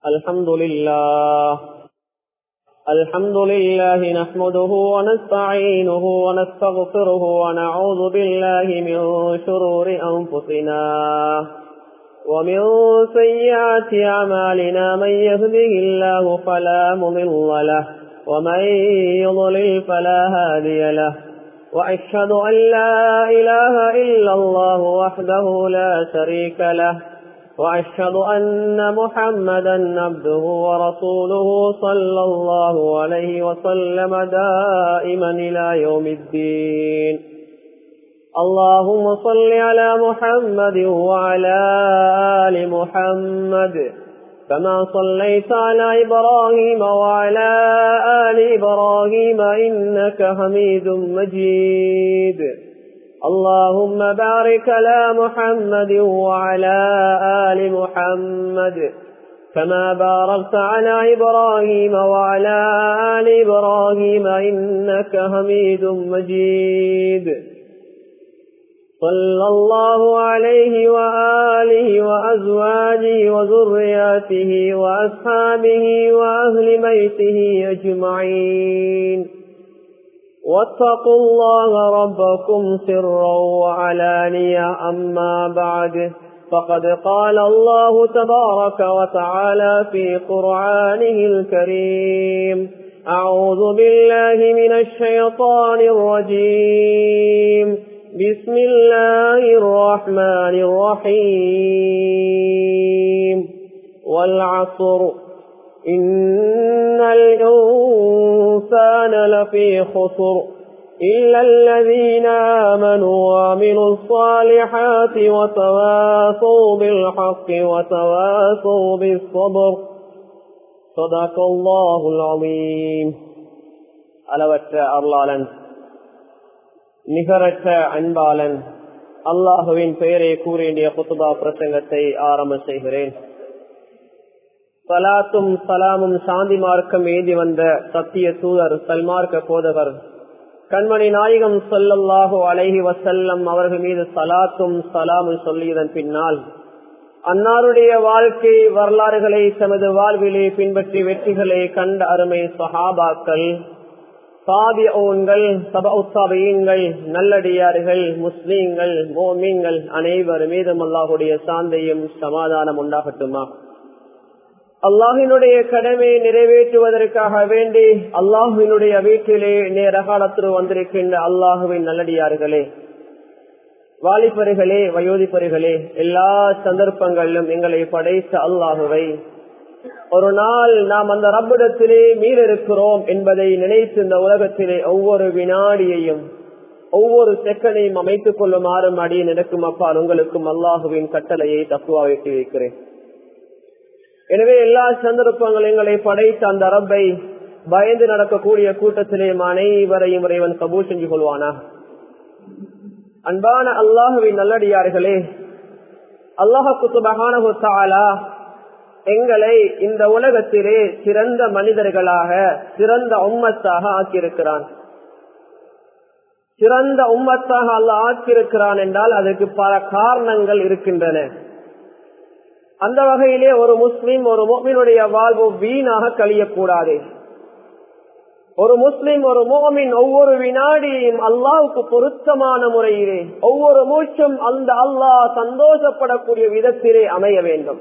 الحمد لله الحمد لله نحمده ونستعينه ونستغفره ونعوذ بالله من شرور أنفسنا ومن سيئات أعمالنا من يهده الله فلا مضل له ومن يضلل فلا هادي له وأشهد أن لا إله إلا الله وحده لا شريك له وأشهد أن محمدا عبده ورسوله صلى الله عليه وسلم دائما إلى يوم الدين اللهم صل على محمد وعلى آل محمد كما صليت على إبراهيم وعلى آل إبراهيم إنك حميد مجيد اللهم بارك على محمد وعلى آل محمد كما باركت على إبراهيم وعلى آل إبراهيم إنك حميد مجيد صلى الله عليه وآله وأزواجه وذرياته وأصحابه وأهل بيته أجمعين واتقوا الله ربكم سرا وعلانية أما بعد فقد قال الله تبارك وتعالى في قرآنه الكريم أعوذ بالله من الشيطان الرجيم بسم الله الرحمن الرحيم والعصر إن الإنسان لفي خسر إلا الذين آمنوا وعملوا الصالحات وتواصوا بالحق وتواصوا بالصبر صدق الله العظيم அளவற்ற அருளாளன் நிகரற்ற அன்பாளன் அல்லாஹுவின் பெயரை கூறிய குத்துபா பிரசங்கத்தை ஆரம்ப செய்கிறேன் சலாத்தும் சலாமும் சாந்தி மார்க்கம் ஏந்தி வந்த சத்திய தூதர் சல்மார்க்க போதகர் கண்மணி நாயகம் சொல்லல்லாஹோ அழகி வசல்லம் அவர்கள் மீது சலாத்தும் சலாமும் சொல்லியதன் பின்னால் அன்னாருடைய வாழ்க்கை வரலாறுகளை தமது வாழ்விலே பின்பற்றி வெற்றிகளை கண்ட அருமை சஹாபாக்கள் சாபியங்கள் சபவுத்தாபியங்கள் நல்லடியார்கள் முஸ்லீம்கள் மோமீன்கள் அனைவர் மீதும் அல்லாஹுடைய சாந்தையும் சமாதானம் உண்டாகட்டுமா அல்லாஹினுடைய கடமையை நிறைவேற்றுவதற்காக வேண்டி அல்லாஹுவினுடைய வீட்டிலே நேரகாலத்தில் வந்திருக்கின்ற அல்லாஹுவின் நல்லடியார்களே வாலிபர்களே வயோதிப்பர்களே எல்லா சந்தர்ப்பங்களிலும் எங்களை படைத்த அல்லாஹுவை ஒரு நாள் நாம் அந்த ரப்பிடத்திலே மீற இருக்கிறோம் என்பதை நினைத்து இந்த உலகத்திலே ஒவ்வொரு வினாடியையும் ஒவ்வொரு செக்கனையும் அமைத்துக் கொள்ளுமாறும் அடி நடக்கும் அப்பால் உங்களுக்கும் அல்லாஹுவின் கட்டளையை தப்புவா வெட்டி வைக்கிறேன் எனவே எல்லா சந்தர்ப்பங்கள் எங்களை படைத்த அந்த ரப்பை பயந்து நடக்கக்கூடிய கூட்டத்திலே அனைவரையும் இறைவன் கபூல் செஞ்சு கொள்வானா அன்பான அல்லாஹுவின் நல்லடியார்களே அல்லாஹு சுபகானா எங்களை இந்த உலகத்திலே சிறந்த மனிதர்களாக சிறந்த உம்மத்தாக ஆக்கியிருக்கிறான் சிறந்த உம்மத்தாக அல்ல ஆக்கியிருக்கிறான் என்றால் அதற்கு பல காரணங்கள் இருக்கின்றன அந்த வகையிலே ஒரு முஸ்லிம் ஒரு மோமினுடைய வாழ்வு வீணாக கழியக்கூடாது ஒரு முஸ்லிம் ஒரு மோமின் ஒவ்வொரு வினாடியையும் அல்லாவுக்கு பொருத்தமான முறையிலே ஒவ்வொரு மூச்சும் அந்த அல்லாஹ் சந்தோஷப்படக்கூடிய விதத்திலே அமைய வேண்டும்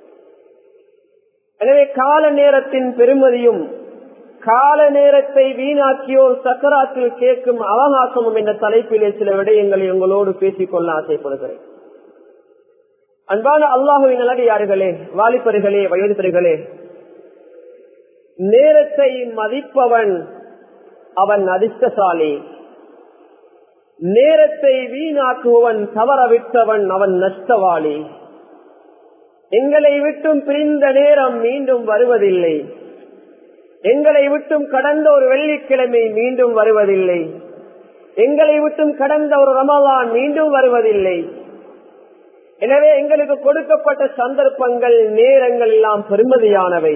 எனவே கால நேரத்தின் பெருமதியும் கால நேரத்தை வீணாக்கியோர் சக்கராத்தில் கேட்கும் அவகாசமும் என்ற தலைப்பிலே சில விடயங்களை உங்களோடு பேசிக்கொள்ள ஆசைப்படுகிறேன் அன்பான அல்லாஹுவின் நல்லடியார்களே வாலிபர்களே வயோதிபர்களே நேரத்தை மதிப்பவன் அவன் அதிர்ஷ்டசாலி நேரத்தை வீணாக்குபவன் தவற விட்டவன் அவன் நஷ்டவாளி எங்களை விட்டும் பிரிந்த நேரம் மீண்டும் வருவதில்லை எங்களை விட்டும் கடந்த ஒரு வெள்ளிக்கிழமை மீண்டும் வருவதில்லை எங்களை விட்டும் கடந்த ஒரு ரமலான் மீண்டும் வருவதில்லை எனவே எங்களுக்கு கொடுக்கப்பட்ட சந்தர்ப்பங்கள் நேரங்கள் எல்லாம் பெருமதியானவை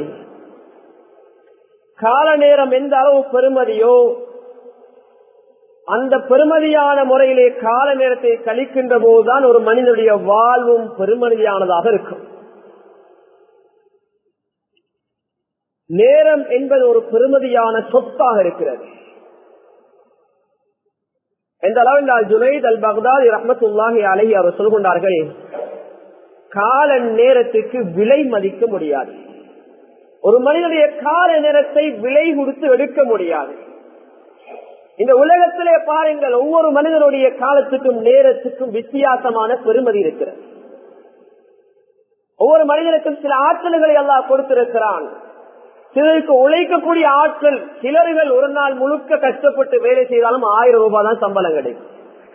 கால நேரம் எந்த அளவு பெருமதியோ அந்த பெருமதியான முறையிலே கால நேரத்தை கழிக்கின்ற போதுதான் ஒரு மனிதனுடைய வாழ்வும் பெருமதியானதாக இருக்கும் நேரம் என்பது ஒரு பெருமதியான சொத்தாக இருக்கிறது எந்த அளவென்றால் ஜுனைத் அல் பக்தாதி ரஹமத்துல்லாஹி அலஹி அவர் சொல்கின்றார்கள் கால நேரத்துக்கு விலை மதிக்க முடியாது ஒரு மனிதனுடைய கால நேரத்தை விலை கொடுத்து எடுக்க முடியாது இந்த உலகத்திலே பாருங்கள் ஒவ்வொரு மனிதனுடைய காலத்துக்கும் நேரத்துக்கும் வித்தியாசமான பெருமதி இருக்கிறது ஒவ்வொரு மனிதனுக்கும் சில ஆற்றல்களை எல்லாம் கொடுத்திருக்கிறான் சிலருக்கு உழைக்கக்கூடிய ஆற்றல் சிலர்கள் ஒரு நாள் முழுக்க கஷ்டப்பட்டு வேலை செய்தாலும் ஆயிரம் ரூபாய் தான் சம்பளம் கிடைக்கும்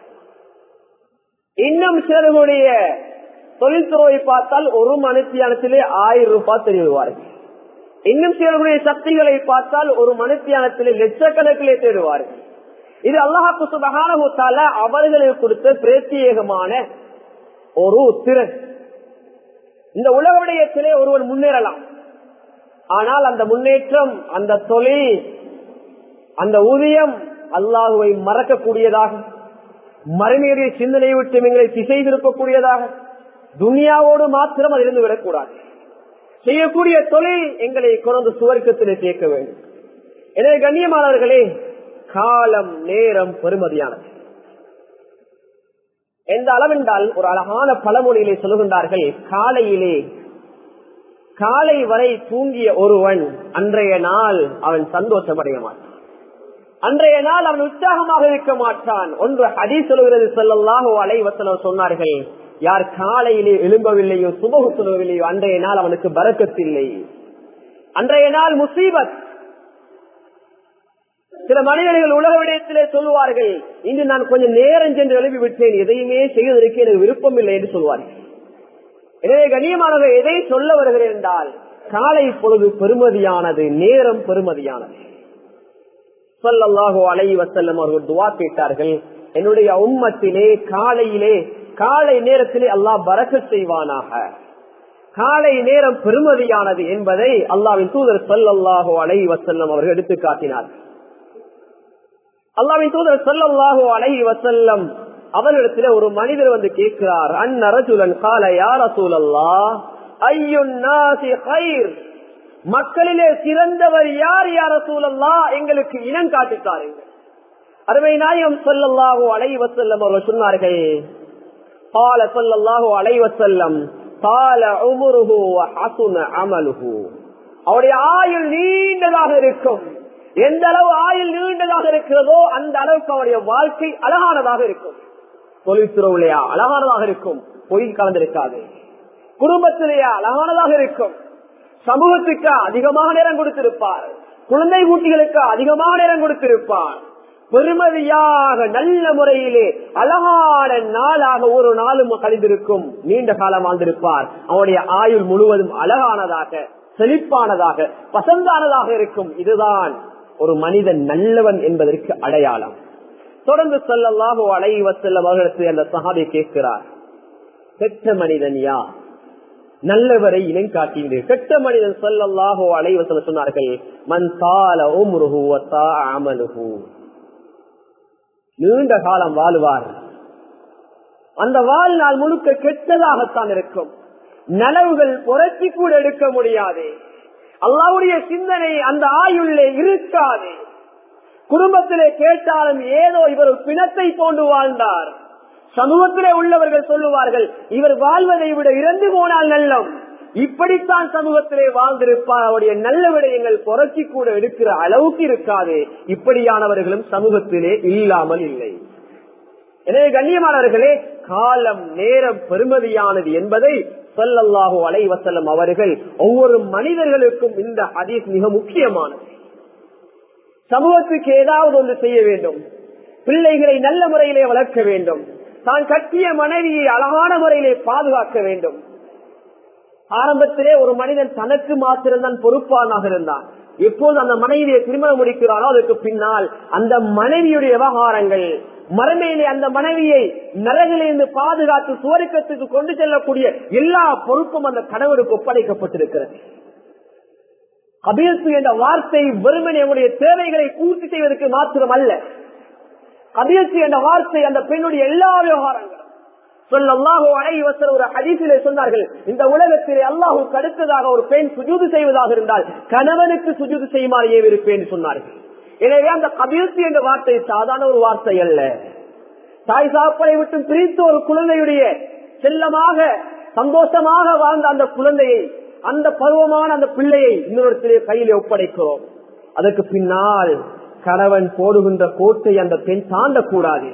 இன்னும் சிலர்களுடைய தொழில்துறையை பார்த்தால் ஒரு மனுத்தியானத்திலே ஆயிரம் ரூபாய் தெரிவிவார்கள் இன்னும் சிலருடைய சக்திகளை பார்த்தால் ஒரு மனுத்தியானத்திலே லட்சக்கணக்கிலே தேடுவார்கள் இது அல்லாஹாக்கு சுபகான அவர்களுக்கு கொடுத்த பிரத்யேகமான ஒரு திறன் இந்த உலக விடயத்திலே ஒருவன் முன்னேறலாம் ஆனால் அந்த முன்னேற்றம் அந்த தொழில் அந்த ஊதியம் அல்லாஹுவை மறக்கக்கூடியதாக மறுமையுடைய சிந்தனையை விட்டு எங்களை திசை திருப்பக்கூடியதாக துனியாவோடு மாத்திரம் அதிலிருந்து விடக்கூடாது செய்யக்கூடிய தொழில் எங்களை கொண்டு சுவர்க்கத்திலே சேர்க்க வேண்டும் எனவே கண்ணியமானவர்களே காலம் நேரம் பெருமதியானது எந்த அளவென்றால் ஒரு அழகான பழமொழியிலே சொல்லுகின்றார்கள் காலையிலே காலை வரை தூங்கிய ஒருவன் அன்றைய நாள் அவன் சந்தோஷம் அடைய மாட்டான் அன்றைய நாள் அவன் உற்சாகமாக இருக்க மாட்டான் ஒன்று அடி சொல்கிறது செல்லல்லாஹோ அலைவசனம் சொன்னார்கள் யார் காலையிலே எழும்பவில்லையோ சுபகு சொல்லவில்லையோ அன்றைய நாள் அவனுக்கு பறக்கத்தில்லை அன்றைய நாள் முசீபத் சில மனிதர்கள் உலக விடயத்திலே சொல்லுவார்கள் இன்று நான் கொஞ்சம் நேரம் சென்று எழுப்பி விட்டேன் எதையுமே செய்வதற்கு எனக்கு விருப்பம் இல்லை என்று சொல்வார்கள் எனவே கண்ணியமானவர் எதை சொல்ல வருகிறேன் என்றால் காலை பொழுது பெருமதியானது நேரம் பெருமதியானது சொல்லல்லாஹோ அலை வசல்லம் அவர்கள் துவா கேட்டார்கள் என்னுடைய உம்மத்திலே காலையிலே காலை நேரத்திலே அல்லாஹ் பறக்க செய்வானாக காலை நேரம் பெருமதியானது என்பதை அல்லாவின் தூதர் சொல்லல்லாஹோ அலை வசல்லம் அவர்கள் எடுத்து காட்டினார் அல்லாவின் தூதர் சொல்லல்லாஹோ அலை வசல்லம் அவரிடத்துல ஒரு மனிதர் வந்து கேட்கிறார் அந்நரசுலன் கால யார சூழல்லா ஐயுன் மக்களிலே சிறந்தவர் யார் யார சூழல்லா எங்களுக்கு இனம் காட்டித்தாருங்க அருமை நாயம் சொல்லல்லாஹோ அலைவசல்லம் அவர்கள் சொன்னார்கள் பால சொல்லல்லாஹோ அலைவசல்லம் பால உமுருஹு ஹசுன அமலுஹு அவருடைய ஆயுள் நீண்டதாக இருக்கும் எந்த அளவு ஆயுள் நீண்டதாக இருக்கிறதோ அந்த அளவுக்கு அவருடைய வாழ்க்கை அழகானதாக இருக்கும் தொழில்துறவுலையா அழகானதாக இருக்கும் பொய் கலந்திருக்காது குடும்பத்திலேயா அழகானதாக இருக்கும் சமூகத்துக்கு அதிகமாக நேரம் கொடுத்திருப்பார் குழந்தை குட்டிகளுக்கு அதிகமாக நேரம் கொடுத்திருப்பார் பெருமதியாக நல்ல முறையிலே அழகான நாளாக ஒரு நாளும் கழிந்திருக்கும் நீண்ட காலம் வாழ்ந்திருப்பார் அவருடைய ஆயுள் முழுவதும் அழகானதாக செழிப்பானதாக பசந்தானதாக இருக்கும் இதுதான் ஒரு மனிதன் நல்லவன் என்பதற்கு அடையாளம் தொடர்ந்து சொல்லல்லாஹோ அலைவ செல்லம் அவர்களுக்கு அந்த சகாதை கேட்கிறார் கெட்ட மனிதன் யா நல்லவரை இனம் காட்டீர்கள் கெட்ட மனிதன் சொல்லல்லாஹோ அலைவ செல்ல சொன்னார்கள் மன் தால ஓமுருகு அமலுகு நீண்ட காலம் வாழ்வார் அந்த வாழ்நாள் முழுக்க கெட்டதாகத்தான் இருக்கும் நனவுகள் புரட்சி கூட எடுக்க முடியாது அல்லாவுடைய சிந்தனை அந்த ஆயுள்ளே இருக்காது குடும்பத்திலே கேட்டாலும் ஏதோ இவர் பிணத்தை போன்று வாழ்ந்தார் சமூகத்திலே உள்ளவர்கள் சொல்லுவார்கள் இவர் வாழ்வதை விட இறந்து போனால் நல்லம் இப்படித்தான் சமூகத்திலே வாழ்ந்திருப்பார் அவருடைய நல்ல விடயங்கள் புரட்சி கூட எடுக்கிற அளவுக்கு இருக்காது இப்படியானவர்களும் சமூகத்திலே இல்லாமல் இல்லை எனவே கண்ணியமானவர்களே காலம் நேரம் பெருமதியானது என்பதை சொல்லல்லாஹோ அலைவசல்லம் அவர்கள் ஒவ்வொரு மனிதர்களுக்கும் இந்த ஹதீஸ் மிக முக்கியமானது சமூகத்துக்கு ஏதாவது ஒன்று செய்ய வேண்டும் பிள்ளைகளை நல்ல முறையிலே வளர்க்க வேண்டும் தான் கட்டிய மனைவியை அழகான முறையிலே பாதுகாக்க வேண்டும் ஆரம்பத்திலே ஒரு மனிதன் தனக்கு மாத்திரம்தான் பொறுப்பானாக இருந்தான் எப்போது அந்த மனைவியை திருமணம் முடிக்கிறானோ அதற்கு பின்னால் அந்த மனைவியுடைய விவகாரங்கள் மறுமையிலே அந்த மனைவியை நரகிலிருந்து பாதுகாத்து சுவருக்கத்துக்கு கொண்டு செல்லக்கூடிய எல்லா பொறுப்பும் அந்த கணவருக்கு ஒப்படைக்கப்பட்டிருக்கிறது கபீர்த்து என்ற வார்த்தை வெறுமனே நம்முடைய தேவைகளை பூர்த்தி செய்வதற்கு மாத்திரம் அல்ல கபீர்த்து என்ற வார்த்தை அந்த பெண்ணுடைய எல்லா விவகாரங்களும் சொல்லல்லாஹோ அலைவசர் ஒரு ஹதீசிலே சொன்னார்கள் இந்த உலகத்திலே அல்லாஹுக்கு அடுத்ததாக ஒரு பெண் சுஜூது செய்வதாக இருந்தால் கணவனுக்கு சுஜூது செய்யுமாறு ஏவிருப்பேன் சொன்னார்கள் எனவே அந்த கபிழ்ச்சி என்ற வார்த்தை சாதாரண ஒரு வார்த்தை அல்ல தாய் சாப்பனை விட்டு பிரித்து ஒரு குழந்தையுடைய செல்லமாக சந்தோஷமாக வாழ்ந்த அந்த குழந்தையை அந்த பருவமான அந்த பிள்ளையை இன்னொருத்திலே கையிலே ஒப்படைக்கிறோம் அதற்கு பின்னால் கணவன் போடுகின்ற கோட்டை அந்த பெண் தாண்டக்கூடாது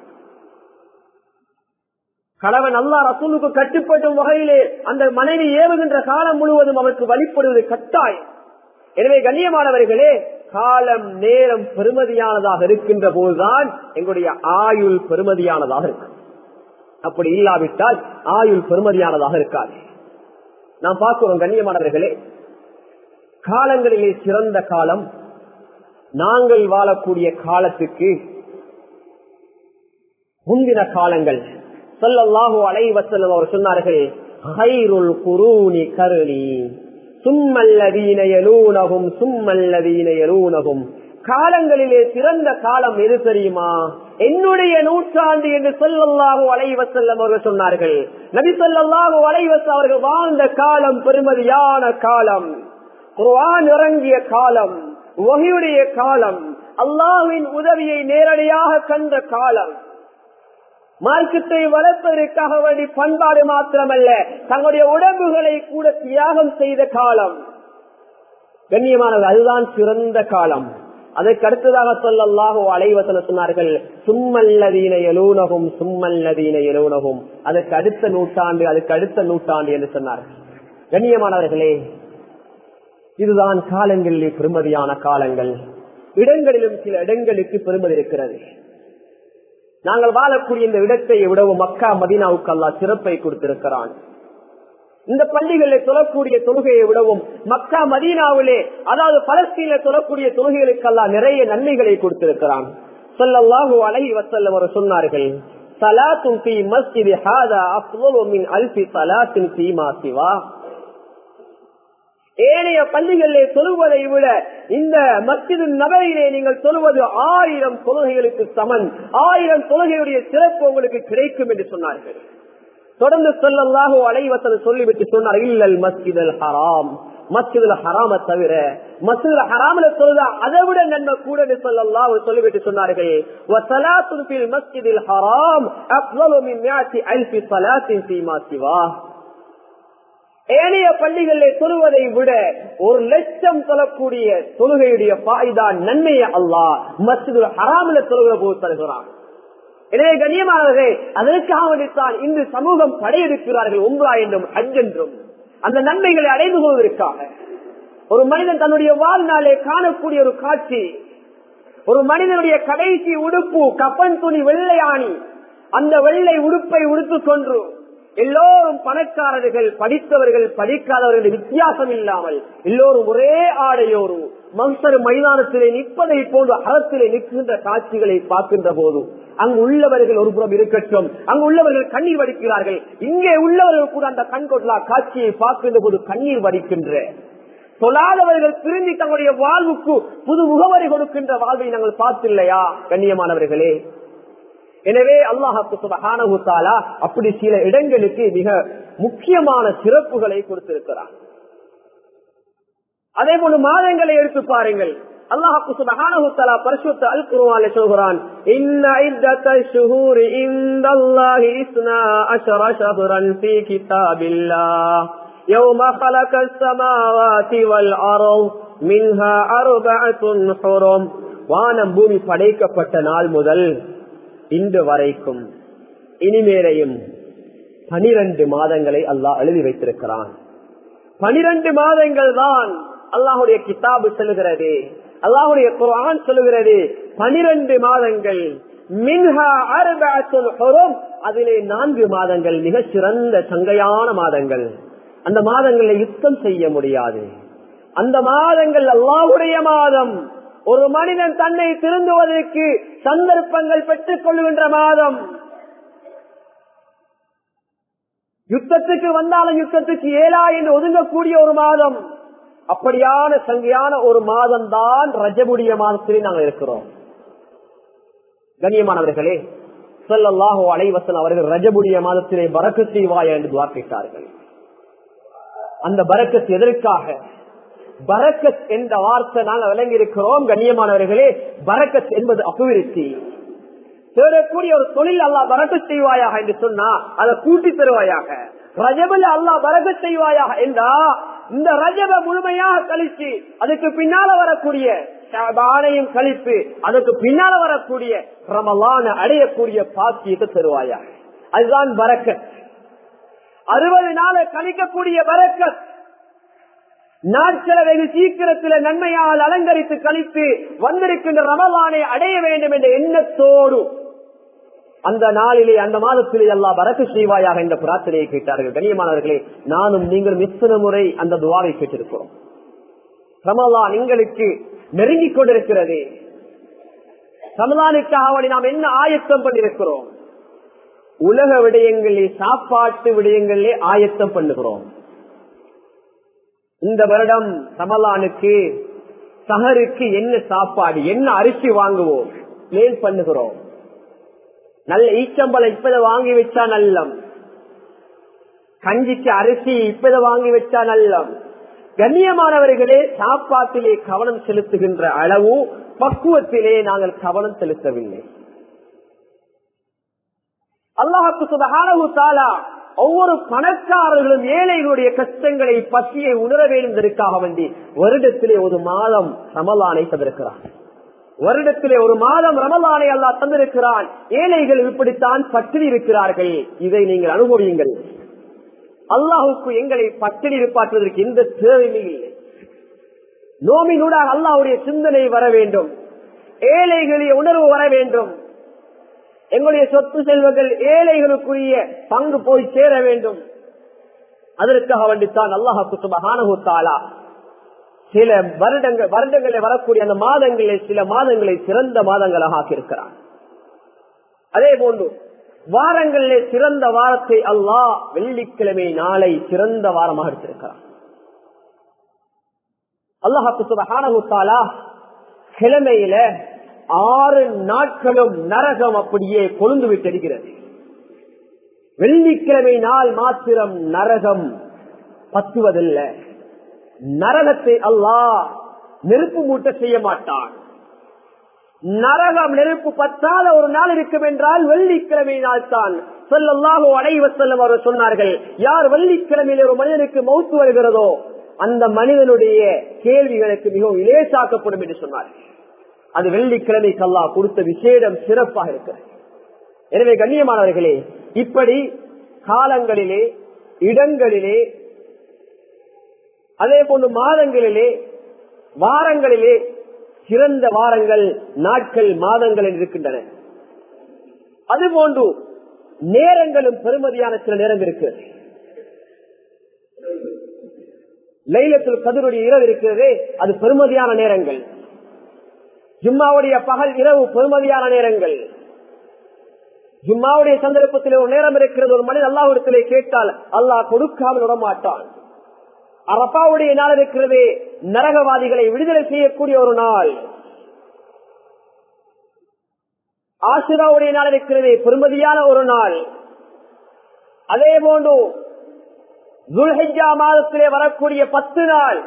கணவன் அல்லா ரசூலுக்கு கட்டுப்படும் வகையிலே அந்த மனைவி ஏவுகின்ற காலம் முழுவதும் அவருக்கு வழிபடுவது கட்டாயம் எனவே கண்ணியமானவர்களே காலம் நேரம் பெருமதியானதாக இருக்கின்ற போதுதான் எங்களுடைய ஆயுள் பெருமதியானதாக இருக்கும் அப்படி இல்லாவிட்டால் ஆயுள் பெருமதியானதாக இருக்காது நாம் பார்க்கிறோம் கண்ணியமானவர்களே காலங்களிலே சிறந்த காலம் நாங்கள் வாழக்கூடிய காலத்துக்கு முந்தின காலங்கள் சொல்லல்லாஹு அலைவசல்லம் அவர் சொன்னார்கள் ஹைருல் குரூனி கருணி சும்மல்லதீன எலூனகும் சும்மல்லதீன எலூனகும் காலங்களிலே சிறந்த காலம் எது தெரியுமா என்னுடைய நூற்றாண்டு என்று சொல்லல்லாஹு அலைவசல்லம் அவர்கள் சொன்னார்கள் நபி சொல்லல்லாஹு அலைவச அவர்கள் வாழ்ந்த காலம் பெருமதியான காலம் குர்ஆன் இறங்கிய காலம் வகையுடைய காலம் அல்லாஹ்வின் உதவியை நேரடியாக கண்ட காலம் மார்க்கத்தை வளர்ப்பதற்காக வேண்டி பண்பாடு மாத்திரமல்ல தங்களுடைய உடம்புகளை கூட தியாகம் செய்த காலம் கண்ணியமானது அதுதான் சிறந்த காலம் அதற்கு அடுத்ததாக சொல்லல்லாஹோ அலைவசன சொன்னார்கள் சும்மல்லதீன எலூனகும் சும்மல்லதீன எலூனகும் அதற்கு அடுத்த நூற்றாண்டு அதுக்கு அடுத்த நூற்றாண்டு என்று சொன்னார்கள் கண்ணியமானவர்களே இதுதான் காலங்களிலே பெருமதியான காலங்கள் இடங்களிலும் சில இடங்களுக்கு பெருமதி இருக்கிறது நாங்கள் வாழக்கூடிய இந்த இடத்தை விடவும் மக்கா மதீனாவுக்கு அல்லா சிறப்பை கொடுத்திருக்கிறான் இந்த பள்ளிகளில் தொழக்கூடிய தொழுகையை விடவும் மக்கா மதீனாவிலே அதாவது பலஸ்தீன தொழக்கூடிய தொழுகைகளுக்கெல்லாம் நிறைய நன்மைகளை கொடுத்திருக்கிறான் சொல்லல்லாஹு அலஹி வசல்லம் அவர் சொன்னார்கள் சலாத்தும் பி மஸ்ஜித் ஹாதா அஃலு மின் அல்பி சலாத்தின் சீமா சிவா ஏனைய பள்ளிகளிலே தொழுவதை விட இந்த மஸ்ஜிது நபரிலே நீங்கள் தொழுவது ஆயிரம் தொழுகைகளுக்கு சமன் ஆயிரம் தொழுகையுடைய சிறப்பு உங்களுக்கு கிடைக்கும் என்று சொன்னார்கள் தொடர்ந்து சொல்லல்லாஹோ அலைவசல் சொல்லிவிட்டு சொன்னார் இல்லல் மஸ்ஜித் அல் ஹராம் மஸ்ஜிதுல் ஹராம தவிர மஸ்ஜிதுல் ஹராமில தொழுதா அதை விட நன்மை கூட என்று சொல்லல்லாஹ் சொல்லிவிட்டு சொன்னார்கள் வசலாத்துல் ஃபில் மஸ்ஜிதில் ஹராம் அஃலலு மின் மியாத்தி அல்ஃபி ஸலாத்தின் ஃபீமா சிவா ஏனைய பள்ளிகளில் தொழுவதை விட ஒரு லட்சம் தொழக்கூடிய தொழுகையுடைய பாய்தா நன்மையை அல்லாஹ் மஸ்ஜிதுல் ஹராமில தொழுகிற போது தருகிறான் எனவே கண்ணியமானவர்கள் அதற்காக வேண்டித்தான் இன்று சமூகம் படையெடுக்கிறார்கள் உம்ரா என்றும் ஹஜ் என்றும் அந்த நன்மைகளை அடைந்து கொள்வதற்காக ஒரு மனிதன் தன்னுடைய வாழ்நாளே காணக்கூடிய ஒரு காட்சி ஒரு மனிதனுடைய கடைசி உடுப்பு கப்பன் துணி வெள்ளையாணி அந்த வெள்ளை உடுப்பை உடுத்துக் கொன்று எல்லோரும் பணக்காரர்கள் படித்தவர்கள் படிக்காதவர்கள் வித்தியாசம் இல்லாமல் எல்லோரும் ஒரே ஆடையோரும் மம்சர் மைதானத்திலே நிற்பதை போன்று அறத்திலே நிற்கின்ற காட்சிகளை பார்க்கின்ற போது அங்கு உள்ளவர்கள் ஒரு புறம் இருக்கட்டும் அங்கு உள்ளவர்கள் கண்ணீர் வடிக்கிறார்கள் இங்கே உள்ளவர்கள் கூட அந்த கண்கொள்ளா காட்சியை பார்க்கின்ற போது கண்ணீர் வடிக்கின்ற தொழாதவர்கள் திரும்பி தங்களுடைய வாழ்வுக்கு புது முகவரி கொடுக்கின்ற வாழ்வை நாங்கள் பார்த்தில்லையா கண்ணியமானவர்களே எனவே அல்லாஹாக்கு சுபகானகுத்தாலா அப்படி சில இடங்களுக்கு மிக முக்கியமான சிறப்புகளை கொடுத்திருக்கிறார் அதே போல மாதங்களை எடுத்து பாருங்கள் அல்லாஹாக்கு சுபகானகுத்தாலா பரிசுத்த அல் குருவால சொல்கிறான் இன்ன இத்தத்த ஷுஹூரி இந்தல்லாஹி இஸ்னா அஷர ஷஹுரன் ஃபீ கிதாபில்லாஹ் يوم خلق السماوات والأرض منها أربعة حرم வானம் பூமி படைக்கப்பட்ட நாள் முதல் இன்று வரைக்கும் இனிமேலையும் பனிரெண்டு மாதங்களை அல்லாஹ் எழுதி வைத்திருக்கிறான் பனிரெண்டு மாதங்கள் தான் அல்லாஹுடைய கிதாபு செல்கிறது அல்லாஹுடைய குரான் சொல்லுகிறது பனிரெண்டு மாதங்கள் மின்ஹா அறுபத்துல் ஹுரும் அதிலே நான்கு மாதங்கள் மிக சிறந்த சங்கையான மாதங்கள் அந்த மாதங்களில் யுத்தம் செய்ய முடியாது அந்த மாதங்கள் அல்லாஹுடைய மாதம் ஒரு மனிதன் தன்னை திருந்துவதற்கு சந்தர்ப்பங்கள் பெற்றுக் கொள்கின்ற மாதம் யுத்தத்துக்கு வந்தாலும் யுத்தத்துக்கு ஏலா என்று ஒதுங்கக்கூடிய ஒரு மாதம் அப்படியான சங்கையான ஒரு மாதம் தான் ரஜபுடைய மாதத்திலே நாங்கள் இருக்கிறோம் கண்ணியமானவர்களே சொல்லல்லாஹோ அலைவசன் அவர்கள் ரஜபுடைய மாதத்திலே பறக்க செய்வாயா என்று துவா கேட்டார்கள் அந்த பரக்கத் எதற்காக பரக்கத் என்ற வார்த்தை நாங்கள் விளங்கி இருக்கிறோம் கண்ணியமானவர்களே பரக்கத் என்பது அபிவிருத்தி தேடக்கூடிய ஒரு தொழில் அல்லா பறக்க செய்வாயாக என்று சொன்னா அதை கூட்டி தருவாயாக ரஜபல அல்லா பறக்க செய்வாயாக என்றா இந்த ரஜப முழுமையாக கழிச்சு அதுக்கு பின்னால வரக்கூடிய ஷாபானையும் கழித்து அதுக்கு பின்னால வரக்கூடிய ரமலான அடையக்கூடிய பாக்கியத்தை தருவாயாக அதுதான் பரக்கத் அறுபது நாளை கழிக்கக்கூடிய பரக்கத் நாட்களை வெகு சீக்கிரத்தில் நன்மையால் அலங்கரித்து கழித்து வந்திருக்கின்ற ரமலானை அடைய வேண்டும் என்ற எண்ணத்தோடு அந்த நாளிலே அந்த மாதத்திலே எல்லாம் வரக்கு செய்வாயாக என்ற பிரார்த்தனையை கேட்டார்கள் கண்ணியமானவர்களே நானும் நீங்கள் மித்தன முறை அந்த துவாவை கேட்டிருக்கிறோம் ரமலான் எங்களுக்கு நெருங்கிக் கொண்டிருக்கிறது ரமலானுக்காக நாம் என்ன ஆயத்தம் பண்ணிருக்கிறோம் உலக விடயங்களிலே சாப்பாட்டு விடயங்களிலே ஆயத்தம் பண்ணுகிறோம் இந்த வருடம் ரமலானுக்கு சஹருக்கு என்ன சாப்பாடு என்ன அரிசி வாங்குவோம் பிளேன் பண்ணுகிறோம் நல்ல ஈச்சம்பளம் இப்பத வாங்கி வச்சா நல்லம் கஞ்சிக்கு அரிசி இப்பத வாங்கி வச்சா நல்லம் கண்ணியமானவர்களே சாப்பாட்டிலே கவனம் செலுத்துகின்ற அளவு பக்குவத்திலே நாங்கள் கவனம் செலுத்தவில்லை அல்லாஹுக்கு சுபகானவு தாலா ஒவ்வொரு பணக்காரர்களும் ஏழைகளுடைய கஷ்டங்களை பற்றியை உணர வேண்டுவதற்காக வேண்டி வருடத்திலே ஒரு மாதம் ரமலானை தந்திருக்கிறான் வருடத்திலே ஒரு மாதம் ரமலானை அல்லா தந்திருக்கிறான் ஏழைகள் இப்படித்தான் பட்டினி இருக்கிறார்கள் இதை நீங்கள் அனுபவியுங்கள் அல்லாஹுக்கு எங்களை பட்டினி இருப்பாற்றுவதற்கு எந்த தேவையுமே இல்லை நோமினூடாக அல்லாவுடைய சிந்தனை வர வேண்டும் ஏழைகளுடைய உணர்வு வர வேண்டும் எங்களுடைய சொத்து செல்வங்கள் ஏழைகளுக்குரிய பங்கு போய் சேர வேண்டும் அதற்காக வேண்டித்தான் அல்லாஹாக்கு சுபகானகுத்தாலா சில வருடங்கள் வருடங்களில் வரக்கூடிய அந்த மாதங்களில் சில மாதங்களை சிறந்த மாதங்களாக ஆக்கியிருக்கிறான் அதே போன்று வாரங்களிலே சிறந்த வாரத்தை அல்லாஹ் வெள்ளிக்கிழமை நாளை சிறந்த வாரமாக எடுத்திருக்கிறான் அல்லாஹாக்கு சுபகானகுத்தாலா கிழமையில ஆறு நாட்களும் நரகம் அப்படியே கொழுந்து விட்டிருக்கிறது வெள்ளிக்கிழமை நாள் மாத்திரம் நரகம் பத்துவதில்லை நரகத்தை அல்லாஹ் நெருப்பு மூட்ட செய்ய மாட்டான் நரகம் நெருப்பு பத்தாத ஒரு நாள் இருக்கும் என்றால் வெள்ளிக்கிழமை நாள் தான் சொல்லல்லாஹோ அடைவ செல்லும் அவர் சொன்னார்கள் யார் வெள்ளிக்கிழமையில் ஒரு மனிதனுக்கு மௌத்து வருகிறதோ அந்த மனிதனுடைய கேள்விகளுக்கு மிகவும் இலேசாக்கப்படும் என்று சொன்னார்கள் அது வெள்ளிக்கிழமைக்கு அல்லா கொடுத்த விசேடம் சிறப்பாக இருக்கிறது எனவே கண்ணியமானவர்களே இப்படி காலங்களிலே இடங்களிலே அதே போன்று மாதங்களிலே வாரங்களிலே சிறந்த வாரங்கள் நாட்கள் மாதங்கள் இருக்கின்றன அதுபோன்று நேரங்களும் பெருமதியான சில நேரம் இருக்கு லைலத்தில் கதிருடைய இரவு இருக்கிறதே அது பெருமதியான நேரங்கள் ஜும்மாவுடைய பகல் இரவு பெருமதியான நேரங்கள் ஜும்மாவுடைய சந்தர்ப்பத்தில் ஒரு நேரம் இருக்கிறது ஒரு மனிதன் அல்லாவிடத்திலே கேட்டால் அல்லாஹ் கொடுக்காமல் விட மாட்டான் அரப்பாவுடைய நாள் இருக்கிறது நரகவாதிகளை விடுதலை செய்யக்கூடிய ஒரு நாள் ஆசிராவுடைய நாள் இருக்கிறது பெருமதியான ஒரு நாள் அதே போன்று துல்ஹிஜா மாதத்திலே வரக்கூடிய பத்து நாள்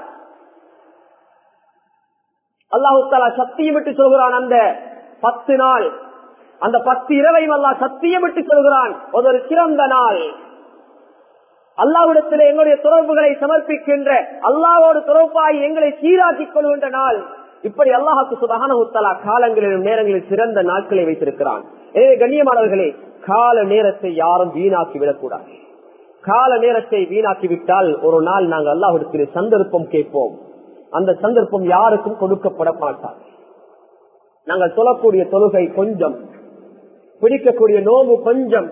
அல்லாஹு தாலா சத்தியம் விட்டு சொல்கிறான் அந்த பத்து நாள் அந்த பத்து இரவையும் அல்லா சத்தியம் விட்டு சொல்கிறான் ஒரு சிறந்த நாள் அல்லாவிடத்தில் எங்களுடைய தொடர்புகளை சமர்ப்பிக்கின்ற அல்லாவோடு தொடர்பாய் எங்களை சீராக்கிக் கொள்கின்ற நாள் இப்படி அல்லாஹாக்கு சுபகான உத்தலா காலங்களிலும் நேரங்களில் சிறந்த நாட்களை வைத்திருக்கிறான் எனவே கண்ணியமானவர்களே கால நேரத்தை யாரும் வீணாக்கி விடக்கூடாது கால நேரத்தை வீணாக்கி விட்டால் ஒரு நாள் நாங்கள் அல்லாஹிடத்தில் சந்தர்ப்பம் கேட்போம் அந்த சந்தர்ப்பம் யாருக்கும் கொடுக்கப்பட மாட்டார் நாங்கள் சொல்லக்கூடிய தொழுகை கொஞ்சம் பிடிக்கக்கூடிய நோம்பு கொஞ்சம்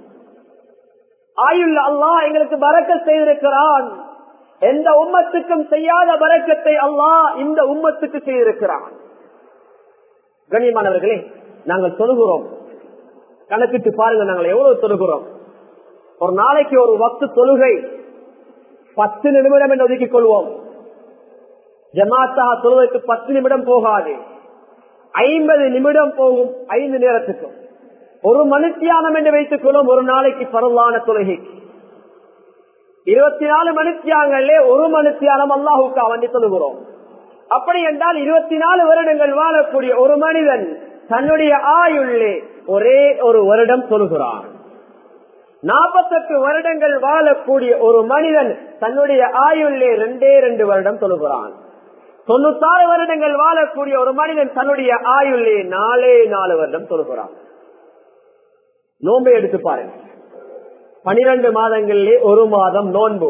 ஆயுள் அல்லாஹ் எங்களுக்கு பறக்க செய்திருக்கிறான் எந்த உம்மத்துக்கும் செய்யாத பறக்கத்தை அல்லாஹ் இந்த உம்மத்துக்கு செய்திருக்கிறான் கண்ணியமானவர்களே நாங்கள் தொழுகிறோம் கணக்கிட்டு பாருங்க நாங்கள் எவ்வளவு தொழுகிறோம் ஒரு நாளைக்கு ஒரு வக்து தொழுகை பத்து நிமிடம் என்று ஒதுக்கிக் கொள்வோம் ஜமாத்தா தொழுவதற்கு பத்து நிமிடம் போகாது ஐம்பது நிமிடம் போகும் ஐந்து நேரத்துக்கும் ஒரு மனுத்தியானம் என்று வைத்துக் கொள்ளும் ஒரு நாளைக்கு பரவான தொழுகைக்கு இருபத்தி நாலு மனுத்தியாங்களே ஒரு மனுத்தியானம் அல்லாஹுக்கா வண்டி தொழுகிறோம் அப்படி என்றால் இருபத்தி நாலு வருடங்கள் வாழக்கூடிய ஒரு மனிதன் தன்னுடைய ஆயுள்ளே ஒரே ஒரு வருடம் தொழுகிறான் நாற்பத்தெட்டு வருடங்கள் வாழக்கூடிய ஒரு மனிதன் தன்னுடைய ஆயுள்ளே ரெண்டே ரெண்டு வருடம் தொழுகிறான் தொண்ணூத்தாறு வருடங்கள் வாழக்கூடிய ஒரு மனிதன் தன்னுடைய ஆயுள்ளே நாலே நாலு வருடம் தொழுகிறான் நோன்பை எடுத்து பாருங்க பனிரெண்டு மாதங்களிலே ஒரு மாதம் நோன்பு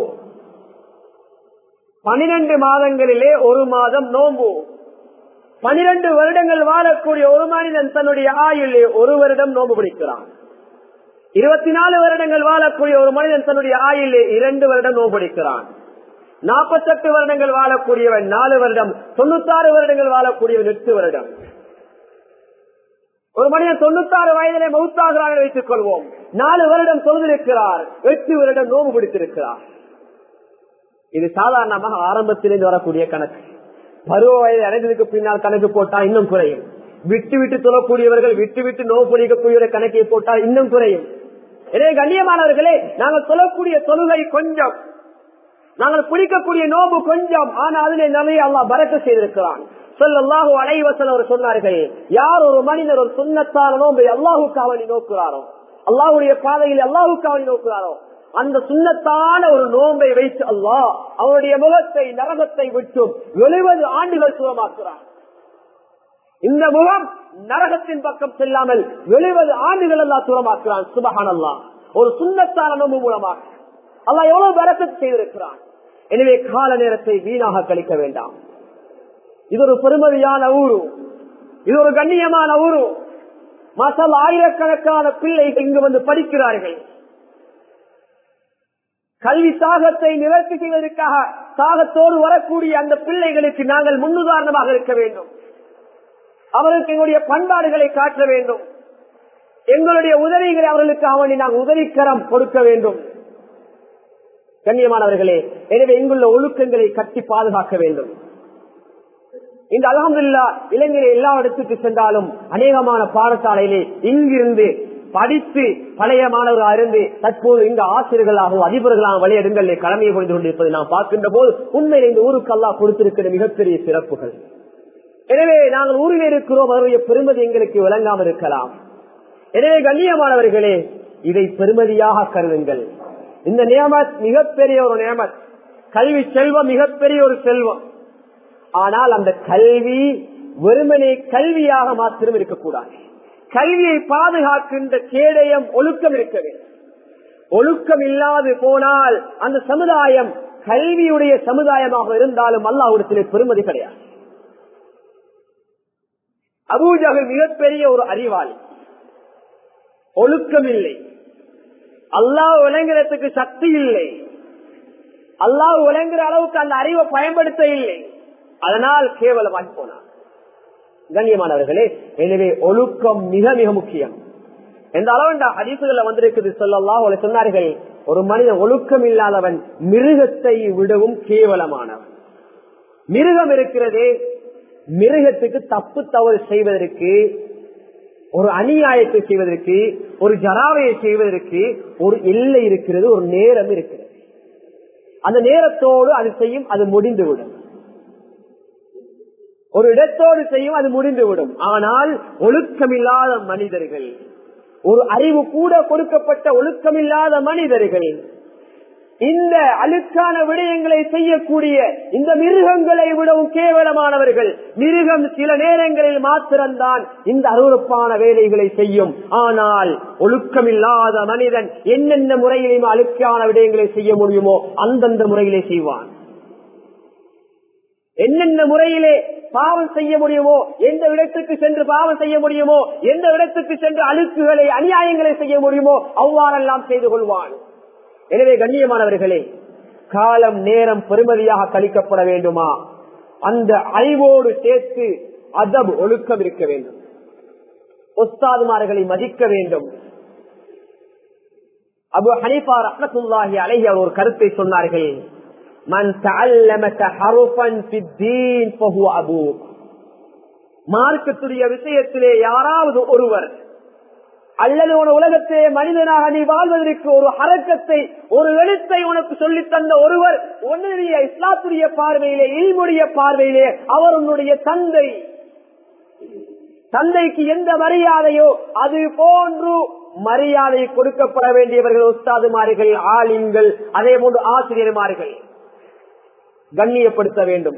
பனிரெண்டு மாதங்களிலே ஒரு மாதம் நோன்பு பனிரெண்டு வருடங்கள் வாழக்கூடிய ஒரு மனிதன் தன்னுடைய ஆயுளே ஒரு வருடம் நோன்பு பிடிக்கிறான் இருபத்தி நாலு வருடங்கள் வாழக்கூடிய ஒரு மனிதன் தன்னுடைய ஆயுளே இரண்டு வருடம் நோன்பு பிடிக்கிறான் நாற்பத்தெட்டு வருடங்கள் வாழக்கூடியவன் நாலு வருடம் தொண்ணூத்தாறு வருடங்கள் வாழக்கூடியவன் எட்டு வருடம் ஒரு மனிதன் தொண்ணூத்தாறு வயதிலே மௌத்தாகிறார் வைத்துக் கொள்வோம் நாலு வருடம் தொழுதிருக்கிறார் எட்டு வருடம் நோம்பு பிடித்திருக்கிறார் இது சாதாரணமாக ஆரம்பத்திலிருந்து வரக்கூடிய கணக்கு பருவ வயது அடைந்ததுக்கு பின்னால் கணக்கு போட்டா இன்னும் குறையும் விட்டு விட்டு தொழக்கூடியவர்கள் விட்டு விட்டு நோவு பிடிக்கக்கூடிய கணக்கை போட்டால் இன்னும் குறையும் எனவே கண்ணியமானவர்களே நாங்கள் தொழக்கூடிய தொழுகை கொஞ்சம் நாங்கள் பிடிக்கக்கூடிய நோம்பு கொஞ்சம் ஆனா அதிலே நிறைய அல்லா பறக்க செய்திருக்கிறான் சொல்லல்லாஹு அனைவசல் அவர் சொன்னார்கள் யார் ஒரு மனிதர் ஒரு சுண்ணத்தான நோம்பை அல்லாஹுக்கு அவனை நோக்குறாரோ அல்லாஹுடைய பாதையில் அல்லாஹுக்கு அவனை நோக்குறாரோ அந்த சுண்ணத்தான ஒரு நோம்பை வைத்து அல்லாஹ் அவனுடைய முகத்தை நரகத்தை விட்டும் எழுபது ஆண்டுகள் சுகமாக்குறான் இந்த முகம் நரகத்தின் பக்கம் செல்லாமல் எழுபது ஆண்டுகள் எல்லாம் சுகமாக்குறான் சுபகான் அல்லா ஒரு சுண்ணத்தான நோம்பு மூலமாக அல்லாஹ் எவ்வளவு பரக்கத்து செய்திருக்கிறான் எனவே கால நேரத்தை வீணாக கழிக்க வேண்டாம் இது ஒரு பெருமதியான ஊரு இது ஒரு கண்ணியமான ஊரு மசால் ஆயிரக்கணக்கான பிள்ளைகள் இங்கு வந்து படிக்கிறார்கள் கல்வி சாகத்தை நிவர்த்தி செய்வதற்காக சாகத்தோடு வரக்கூடிய அந்த பிள்ளைகளுக்கு நாங்கள் முன்னுதாரணமாக இருக்க வேண்டும் அவர்களுக்கு எங்களுடைய பண்பாடுகளை காட்ட வேண்டும் எங்களுடைய உதவிகளை அவர்களுக்கு அவனை நாங்கள் உதவிக்கரம் கொடுக்க வேண்டும் கண்ணியமானவர்களே எனவே இங்குள்ள ஒழுக்கங்களை கட்டி பாதுகாக்க வேண்டும் இந்த அலமதுல்லா இளைஞரை எல்லா இடத்துக்கு சென்றாலும் அநேகமான பாடசாலையிலே இங்கிருந்து படித்து பழைய மாணவர்களாக இருந்து தற்போது இந்த ஆசிரியர்களாகவும் அதிபர்களாக வழியிடங்களில் கடமையை புரிந்து கொண்டிருப்பதை நாம் பார்க்கின்ற போது உண்மையில் இந்த ஊருக்கு அல்லா கொடுத்திருக்கிற மிகப்பெரிய சிறப்புகள் எனவே நாங்கள் ஊரில் இருக்கிறோம் அவருடைய பெருமதி எங்களுக்கு விளங்காமல் இருக்கலாம் எனவே கண்ணியமானவர்களே இதை பெருமதியாக கருதுங்கள் இந்த நியமத் மிகப்பெரிய ஒரு நியமத் கல்வி செல்வம் மிகப்பெரிய ஒரு செல்வம் ஆனால் அந்த கல்வி வெறுமனே கல்வியாக மாத்திரம் இருக்கக்கூடாது கல்வியை பாதுகாக்கின்ற கேடயம் ஒழுக்கம் இருக்க வேண்டும் ஒழுக்கம் இல்லாது போனால் அந்த சமுதாயம் கல்வியுடைய சமுதாயமாக இருந்தாலும் அல்லாஹிடத்திலே பெருமதி கிடையாது அபூஜகல் மிகப்பெரிய ஒரு அறிவாளி ஒழுக்கம் இல்லை அல்லாஹ் விளங்குறதுக்கு சக்தி இல்லை அல்லாஹ் விளங்குற அளவுக்கு அந்த அறிவை பயன்படுத்த இல்லை அதனால் கேவலமாகி போனார் கண்ணியமானவர்களே எனவே ஒழுக்கம் மிக மிக முக்கியம் எந்த அளவுண்டா ஹதீசுகள்ல வந்திருக்குது சொல்லலாம் சொன்னார்கள் ஒரு மனிதன் ஒழுக்கம் இல்லாதவன் மிருகத்தை விடவும் கேவலமானவன் மிருகம் இருக்கிறதே மிருகத்துக்கு தப்பு தவறு செய்வதற்கு ஒரு அநியாயத்தை செய்வதற்கு ஒரு ஜராவையை செய்வதற்கு ஒரு எல்லை இருக்கிறது ஒரு நேரம் இருக்கிறது அந்த நேரத்தோடு அது செய்யும் அது முடிந்துவிடும் ஒரு இடத்தோடு செய்யும் அது முடிந்துவிடும் ஆனால் ஒழுக்கமில்லாத மனிதர்கள் ஒரு அறிவு கூட கொடுக்கப்பட்ட ஒழுக்கமில்லாத மனிதர்கள் இந்த அழுக்கான விடயங்களை செய்யக்கூடிய இந்த மிருகங்களை விடவும் கேவலமானவர்கள் மிருகம் சில நேரங்களில் மாத்திரம்தான் இந்த அருவறுப்பான வேலைகளை செய்யும் ஆனால் ஒழுக்கமில்லாத மனிதன் என்னென்ன முறையிலும் அழுக்கான விடயங்களை செய்ய முடியுமோ அந்தந்த முறையிலே செய்வான் என்னென்ன முறையிலே பாவம் செய்ய முடியுமோ எந்த இடத்துக்கு சென்று பாவம் செய்ய முடியுமோ எந்த இடத்துக்கு சென்று அழுக்குகளை அநியாயங்களை செய்ய முடியுமோ அவ்வாறெல்லாம் செய்து கொள்வான் எனவே கண்ணியமானவர்களே காலம் நேரம் பெருமதியாக கழிக்கப்பட வேண்டுமா அந்த அறிவோடு சேர்த்து அதப் ஒழுக்கம் இருக்க வேண்டும் ஒஸ்தாதுமார்களை மதிக்க வேண்டும் அபு ஹனீஃபா ரஹ்மத்துல்லாஹி அலைஹி அவர் ஒரு கருத்தை சொன்னார்கள் மன் தஅல்லம தஹருஃபன் ஃபித்தீன் ஃபஹுவ அபூக் மார்க்கத்துடைய விஷயத்திலே யாராவது ஒருவர் அல்லது உன உலகத்திலே மனிதனாக நீ வாழ்வதற்கு ஒரு அரக்கத்தை ஒரு எழுத்தை உனக்கு சொல்லி தந்த ஒருவர் உன்னுடைய இஸ்லாத்துடைய பார்வையிலே இல்முடைய பார்வையிலே அவர் உன்னுடைய தந்தை தந்தைக்கு எந்த மரியாதையோ அது போன்று மரியாதை கொடுக்கப்பட வேண்டியவர்கள் உஸ்தாதுமார்கள் ஆலிம்கள் அதே போன்று ஆசிரியர்மார்கள் கண்ணியப்படுத்த வேண்டும்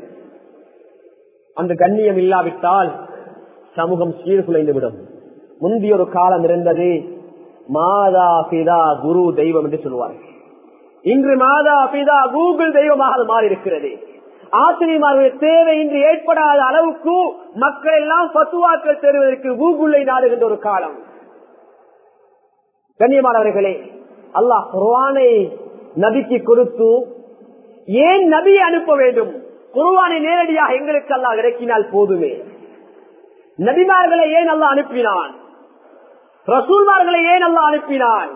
அந்த கண்ணியம் இல்லாவிட்டால் சமூகம் சீர்குலைந்துவிடும் முந்தைய ஒரு காலம் இருந்தது மாதா பிதா குரு தெய்வம் என்று சொல்லுவார்கள் இன்று மாதா பிதா கூகுள் தெய்வமாக அது மாறி இருக்கிறது ஆசிரியமார்களுடைய தேவை இன்று ஏற்படாத அளவுக்கு மக்கள் எல்லாம் பத்துவாக்கள் பெறுவதற்கு கூகுளை நாடுகின்ற ஒரு காலம் கண்ணியமானவர்களே அல்லாஹ் குர்வானை நபிக்கு கொடுத்து ஏன் நபியை அனுப்ப வேண்டும் குருவானை நேரடியாக எங்களுக்கு அல்லாஹ் இறக்கினால் போதுமே நபிமார்களை ஏன் அல்லாஹ் அனுப்பினான் ரசூல்மார்களை ஏன் அல்லாஹ் அனுப்பினான்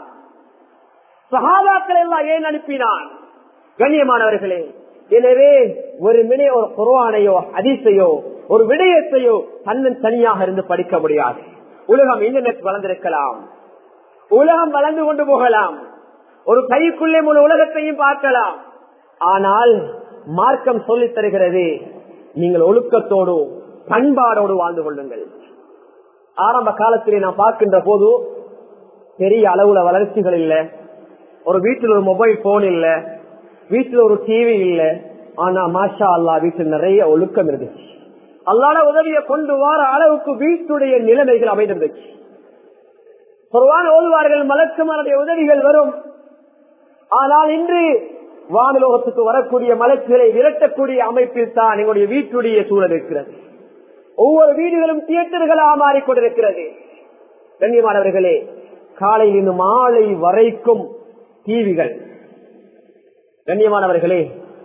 சகாபாக்கள் எல்லாம் ஏன் அனுப்பினான் கண்ணியமானவர்களே எனவே ஒரு மினி ஒரு குர்வானையோ அதிசையோ ஒரு விடயத்தையோ தன்னன் தனியாக இருந்து படிக்க முடியாது உலகம் இன்டர்நெட் வளர்ந்திருக்கலாம் உலகம் வளர்ந்து கொண்டு போகலாம் ஒரு கைக்குள்ளே முழு உலகத்தையும் பார்க்கலாம் ஆனால் மார்க்கம் சொல்லித் தருகிறது நீங்கள் ஒழுக்கத்தோடு பண்பாடோடு வாழ்ந்து கொள்ளுங்கள் ஆரம்ப காலத்திலே நான் பார்க்கின்ற போது பெரிய அளவுல வளர்ச்சிகள் இல்ல ஒரு வீட்டில் ஒரு மொபைல் போன் இல்ல வீட்டில் ஒரு டிவி இல்ல ஆனா மாஷா அல்லா வீட்டில் நிறைய ஒழுக்கம் இருந்துச்சு அல்லாட உதவியை கொண்டு வர அளவுக்கு வீட்டுடைய நிலைமைகள் அமைந்திருந்துச்சு பொதுவான ஓதுவார்கள் மலக்குமாருடைய உதவிகள் வரும் ஆனால் இன்று வானலோகத்துக்கு வரக்கூடிய மலக்குகளை விரட்டக்கூடிய அமைப்பில் தான் எங்களுடைய வீட்டுடைய சூழல் இருக்கிறது ஒவ்வொரு வீடுகளும் தியேட்டர்களாக மாறிக்கொண்டிருக்கிறது கண்ணியமானவர்களே காலையில் மாலை வரைக்கும் டிவிகள் கண்ணியமானவர்களே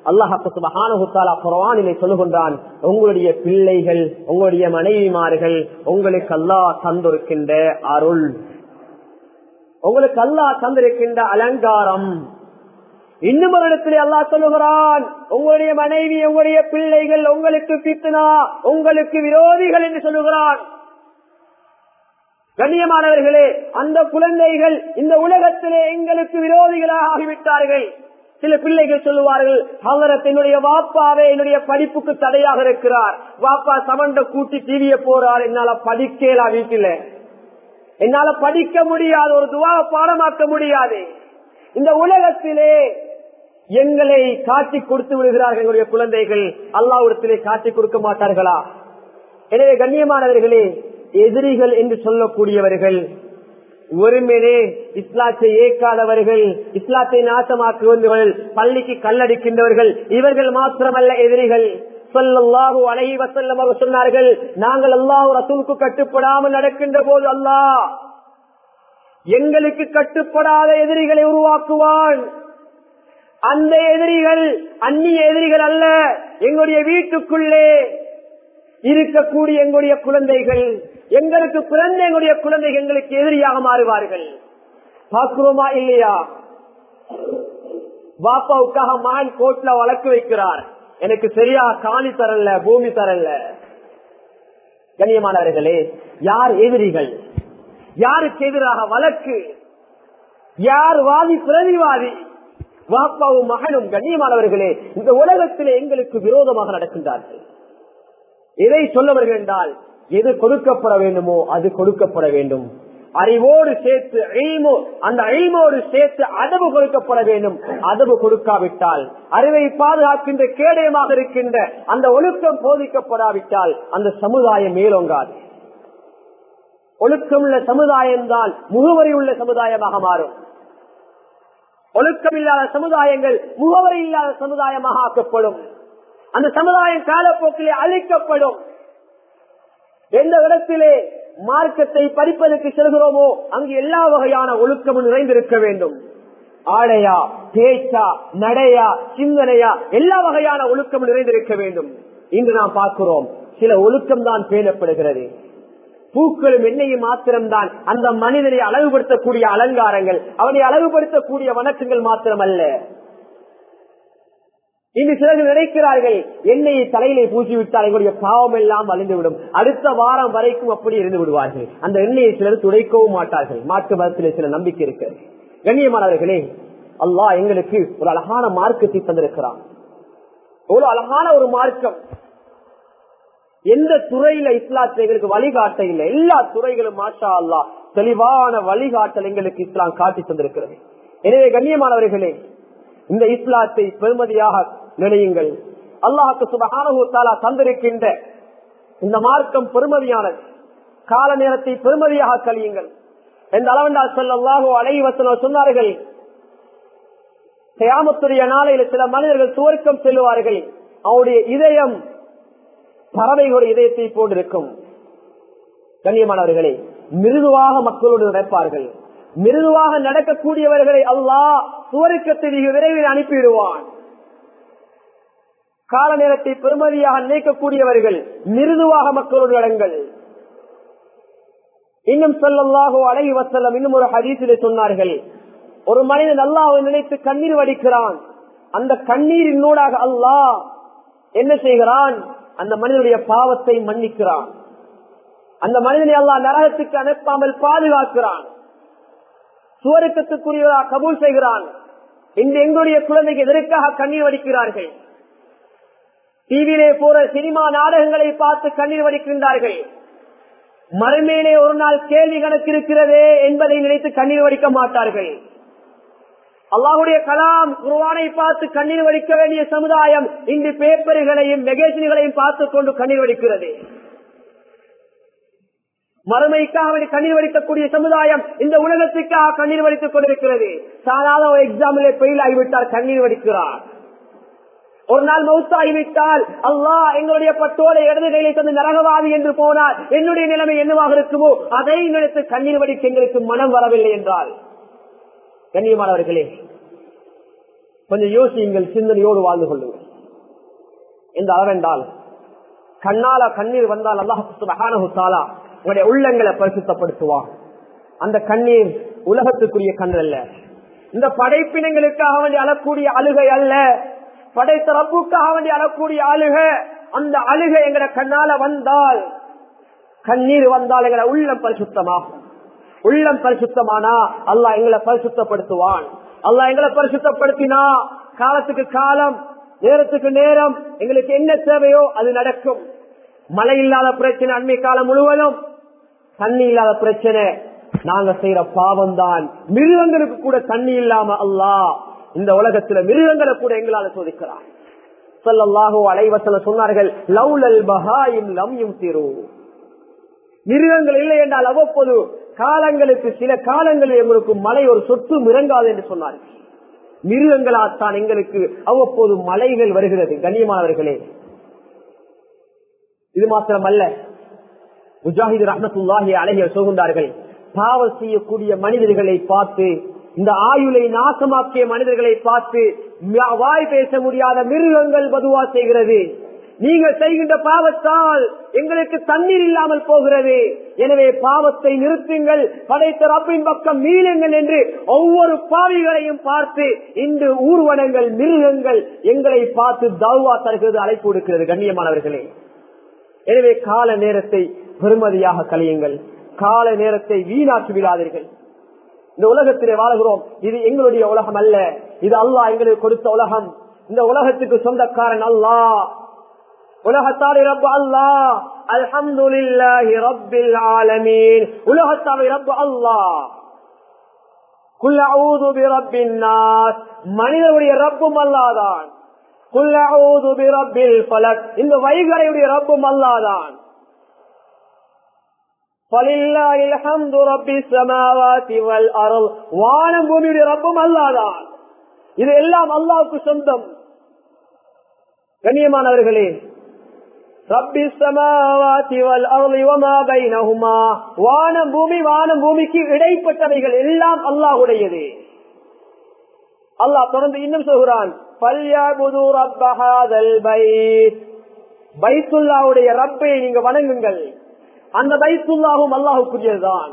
அல்லாஹால சொல்லுகின்றான் உங்களுடைய பிள்ளைகள் உங்களுடைய மனைவிமார்கள் உங்களுக்கு அல்லாஹ் தந்திருக்கின்ற அருள் உங்களுக்கு அல்லாஹ் தந்திருக்கின்ற அலங்காரம் இன்னும் ஒரு இடத்திலே அல்லா சொல்லுகிறான் உங்களுடைய மனைவி உங்களுடைய பிள்ளைகள் உங்களுக்கு பித்துனா உங்களுக்கு விரோதிகள் என்று சொல்லுகிறான் கண்ணியமானவர்களே அந்த குழந்தைகள் இந்த உலகத்திலே எங்களுக்கு விரோதிகளாக ஆகிவிட்டார்கள் சில பிள்ளைகள் சொல்லுவார்கள் அவரத் என்னுடைய வாப்பாவே என்னுடைய படிப்புக்கு தடையாக இருக்கிறார் வாப்பா சமண்ட கூட்டி டிவிய போறார் என்னால படிக்கலா வீட்டில என்னால படிக்க முடியாது ஒரு துவாவை பாடமாக்க முடியாது இந்த உலகத்திலே எங்களை காட்டி கொடுத்து விடுகிறார்கள் எங்களுடைய குழந்தைகள் அல்லாவிடத்திலே காட்டி கொடுக்க மாட்டார்களா எனவே கண்ணியமானவர்களே எதிரிகள் என்று சொல்லக்கூடியவர்கள் ஒருமேனே இஸ்லாத்தை ஏற்காதவர்கள் இஸ்லாத்தை நாசமாக்குவர்கள் பள்ளிக்கு கல்லடிக்கின்றவர்கள் இவர்கள் மாத்திரமல்ல எதிரிகள் சொல்லல்லாஹு அலைஹி வசல்லம் அவர் சொன்னார்கள் நாங்கள் அல்லாஹு ரசூலுக்கு கட்டுப்படாமல் நடக்கின்ற போது அல்லாஹ் எங்களுக்கு கட்டுப்படாத எதிரிகளை உருவாக்குவான் அந்த எதிரிகள் அந்நிய எதிரிகள் அல்ல எங்களுடைய வீட்டுக்குள்ளே இருக்கக்கூடிய எங்களுடைய குழந்தைகள் எங்களுக்கு பிறந்த எங்களுடைய குழந்தைகள் எங்களுக்கு எதிரியாக மாறுவார்கள் பார்க்கிறோமா இல்லையா பாப்பாவுக்காக மகன் கோட்ல வழக்கு வைக்கிறார் எனக்கு சரியா காணி தரல பூமி தரல கண்ணியமானவர்களே யார் எதிரிகள் யாருக்கு எதிராக வழக்கு யார் வாதி பிரதிவாதி வாப்பாவும் மகனும் கண்ணியமானவர்களே இந்த உலகத்திலே எங்களுக்கு விரோதமாக நடக்கின்றார்கள் எதை சொல்ல வருகிறேன் என்றால் எது கொடுக்கப்பட வேண்டுமோ அது கொடுக்கப்பட வேண்டும் அறிவோடு சேர்த்து அழிமோ அந்த அழிமோடு சேர்த்து அதவு கொடுக்கப்பட வேண்டும் அதவு கொடுக்காவிட்டால் அறிவை பாதுகாக்கின்ற கேடயமாக இருக்கின்ற அந்த ஒழுக்கம் போதிக்கப்படாவிட்டால் அந்த சமுதாயம் மேலோங்காது ஒழுக்கமுள்ள சமுதாயம் தான் முகவரி உள்ள சமுதாயமாக மாறும் ஒழுக்கம் இல்லாத சமுதாயங்கள் முகவரி இல்லாத சமுதாயமாக ஆக்கப்படும் அந்த சமுதாயம் காலப்போக்கிலே அழிக்கப்படும் எந்த இடத்திலே மார்க்கத்தை படிப்பதற்கு செல்கிறோமோ அங்கு எல்லா வகையான ஒழுக்கமும் நிறைந்திருக்க வேண்டும் ஆடையா பேச்சா நடையா சிந்தனையா எல்லா வகையான ஒழுக்கம் நிறைந்திருக்க வேண்டும் இன்று நாம் பார்க்கிறோம் சில ஒழுக்கம் தான் பேணப்படுகிறது பூக்களும் எண்ணெயும் மாத்திரம்தான் அந்த மனிதனை அழகுபடுத்தக்கூடிய அலங்காரங்கள் அவனை அழகுபடுத்தக்கூடிய வணக்கங்கள் மாத்திரமல்ல இன்று சிலர்கள் நினைக்கிறார்கள் எண்ணெயை தலையிலே பூசி விட்டால் எங்களுடைய பாவம் எல்லாம் அழிந்துவிடும் அடுத்த வாரம் வரைக்கும் அப்படி இருந்து விடுவார்கள் அந்த எண்ணெயை சிலர் துடைக்கவும் மாட்டார்கள் மாற்று மதத்திலே சில நம்பிக்கை இருக்கு கண்ணியமானவர்களே அல்லாஹ் எங்களுக்கு ஒரு அழகான மார்க்கத்தை தந்திருக்கிறான் எவ்வளவு அழகான ஒரு மார்க்கம் எந்த துறையில இஸ்லாத்தை எங்களுக்கு வழிகாட்ட இல்லை எல்லா துறைகளும் மாஷா அல்லா தெளிவான வழிகாட்டல் எங்களுக்கு இஸ்லாம் காட்டி தந்திருக்கிறது எனவே கண்ணியமானவர்களே இந்த இஸ்லாத்தை பெருமதியாக நினையுங்கள் அல்லாஹுக்கு சுபகான தந்திருக்கின்ற இந்த மார்க்கம் பெருமதியானது கால நேரத்தை பெருமதியாக கழியுங்கள் எந்த அளவென்றால் செல்லாஹோ அலைவசன சொன்னார்கள் கயாமத்துடைய நாளையில சில மனிதர்கள் துவர்க்கம் செல்வார்கள் அவருடைய இதயம் பறவைகளுடைய இதயத்தை போன்றிருக்கும் கண்ணியமானவர்களே மிருதுவாக மக்களோடு நடப்பார்கள் மிருதுவாக நடக்கக்கூடியவர்களை அல்லாஹ் சுவருக்கத்தை விரைவில் அனுப்பிவிடுவான் கால நேரத்தை பெருமதியாக நினைக்கக்கூடியவர்கள் மிருதுவாக மக்களோடு நடங்கள் இன்னும் சொல்லல்லாகோ அழகி வசல்லம் இன்னும் ஒரு ஹதீசிலே சொன்னார்கள் ஒரு மனிதன் அல்லாஹ் நினைத்து கண்ணீர் வடிக்கிறான் அந்த கண்ணீரின் நூடாக அல்லாஹ் என்ன செய்கிறான் அந்த மனிதனுடைய பாவத்தை மன்னிக்கிறான் அந்த மனிதனை அல்லாஹ் நரகத்துக்கு அனுப்பாமல் பாதுகாக்கிறான் சுவருக்கத்துக்குரியவராக கபூல் செய்கிறான் இந்த எங்களுடைய குழந்தைக்கு எதற்காக கண்ணீர் வடிக்கிறார்கள் டிவியிலே போற சினிமா நாடகங்களை பார்த்து கண்ணீர் வடிக்கின்றார்கள் மறுமையிலே ஒரு நாள் கேள்வி கணக்கு இருக்கிறதே என்பதை நினைத்து கண்ணீர் வடிக்க மாட்டார்கள் அல்லாஹுடைய கலாம் குருவானை பார்த்து கண்ணீர் வடிக்க வேண்டிய சமுதாயம் இன்று பேப்பர்களையும் மெகேசின்களையும் பார்த்துக் கொண்டு கண்ணீர் வடிக்கிறது மறுமைக்காக வேண்டி கண்ணீர் வடிக்கக்கூடிய சமுதாயம் இந்த உலகத்துக்காக கண்ணீர் வடித்துக் கொண்டிருக்கிறது சாதாரண ஒரு எக்ஸாம்பிளே பெயில் ஆகிவிட்டால் கண்ணீர் வடிக்கிறார் ஒரு நாள் மவுத்தாகிவிட்டால் அல்லாஹ் எங்களுடைய பட்டோலை இடது கையில தந்து நரகவாதி என்று போனால் என்னுடைய நிலைமை என்னவாக இருக்குமோ அதை நினைத்து கண்ணீர் வடிக்க எங்களுக்கு மனம் வரவில்லை என்றால் கண்ணியமானவர்களே கொஞ்சம் யோசியுங்கள் சிந்தனையோடு வாழ்ந்து கொள்ளுங்கள் இந்த அளவென்றால் கண்ணால கண்ணீர் வந்தால் அல்லாஹாலா உங்களுடைய உள்ளங்களை பரிசுத்தப்படுத்துவான் அந்த கண்ணீர் உலகத்துக்குரிய கண் அல்ல இந்த படைப்பினங்களுக்காக வேண்டி அழக்கூடிய அழுகை அல்ல படைத்த ரப்புக்காக வேண்டி அழக்கூடிய அழுக அந்த அழுகை எங்கட கண்ணால வந்தால் கண்ணீர் வந்தால் எங்கட உள்ளம் பரிசுத்தமாகும் உள்ளம் பரிசுத்தமானா அல்லாஹ் எங்களை பரிசுத்தப்படுத்துவான் அல்லாஹ் எங்களை பரிசுத்தப்படுத்தினா காலத்துக்கு காலம் நேரத்துக்கு நேரம் எங்களுக்கு என்ன தேவையோ அது நடக்கும் மழை இல்லாத பிரச்சனை அண்மை காலம் முழுவதும் தண்ணி இல்லாத பிரச்சனை நாங்க செய்யற பாவம் தான் மிருகங்களுக்கு கூட தண்ணி இல்லாம அல்லாஹ் இந்த உலகத்துல மிருகங்களை கூட எங்களால சோதிக்கிறார் சொல்லல்லாஹோ அலைவசல சொன்னார்கள் லவ்லல் பஹாயும் லம்யும் திரு மிருகங்கள் இல்லை என்றால் அவ்வப்போது காலங்களுக்கு சில காலங்களில் எங்களுக்கு மழை ஒரு சொத்து இறங்காது என்று சொன்னார்கள் மிருகங்களாத்தான் எங்களுக்கு அவ்வப்போது மலைகள் வருகிறது கண்ணியமானவர்களே இது மாத்திரம் அல்ல முஜாஹிது ரஹமத்துல்லாஹி அழகிய சொல்கின்றார்கள் பாவம் செய்யக்கூடிய மனிதர்களை பார்த்து இந்த ஆயுளை நாசமாக்கிய மனிதர்களை பார்த்து வாய் பேச முடியாத மிருகங்கள் பதுவா செய்கிறது நீங்கள் செய்கின்ற பாவத்தால் எங்களுக்கு தண்ணீர் இல்லாமல் போகிறது எனவே பாவத்தை நிறுத்துங்கள் படைத்த ரப்பின் பக்கம் மீளுங்கள் என்று ஒவ்வொரு பாவிகளையும் பார்த்து இன்று ஊர்வனங்கள் மிருகங்கள் எங்களை பார்த்து தௌவா தருகிறது அழைப்பு கொடுக்கிறது கண்ணியமானவர்களே எனவே கால நேரத்தை பெருமதியாக கழியுங்கள் கால நேரத்தை வீணாக்கி விடாதீர்கள் இந்த உலகத்திலே வாழ்கிறோம் இது எங்களுடைய உலகம் அல்ல இது அல்லாஹ் எங்களுக்கு கொடுத்த உலகம் இந்த உலகத்துக்கு சொந்தக்காரன் அல்லாஹ் உலகத்தாடி ரப்பு அல்லாஹ் அல்ஹம்துலில்லாஹி ரப்பில் ஆலமீன் உலகத்தாடி ரப்பு அல்லாஹ் குல் அஊது பிரப்பின் நாஸ் மனிதனுடைய ரப்பும் அல்லாதான் குல் அஊது பிரப்பில் ஃபலக் இந்த வைகரையுடைய ரப்பும் அல்லாதான் வானம் பூமியுடைய ரப்பும் அல்லாதான் இது எல்லாம் அல்லாவுக்கு சொந்தம் கண்ணியமானவர்களே வானம் பூமி வானம் பூமிக்கு இடைப்பட்டவைகள் எல்லாம் அல்லாஹுடையது அல்லாஹ் தொடர்ந்து இன்னும் சொல்கிறான் பைத்துல்லாவுடைய ரப்பை நீங்க வணங்குங்கள் அந்த பைத்துல்லாவும் அல்லாஹுக்குரியதுதான்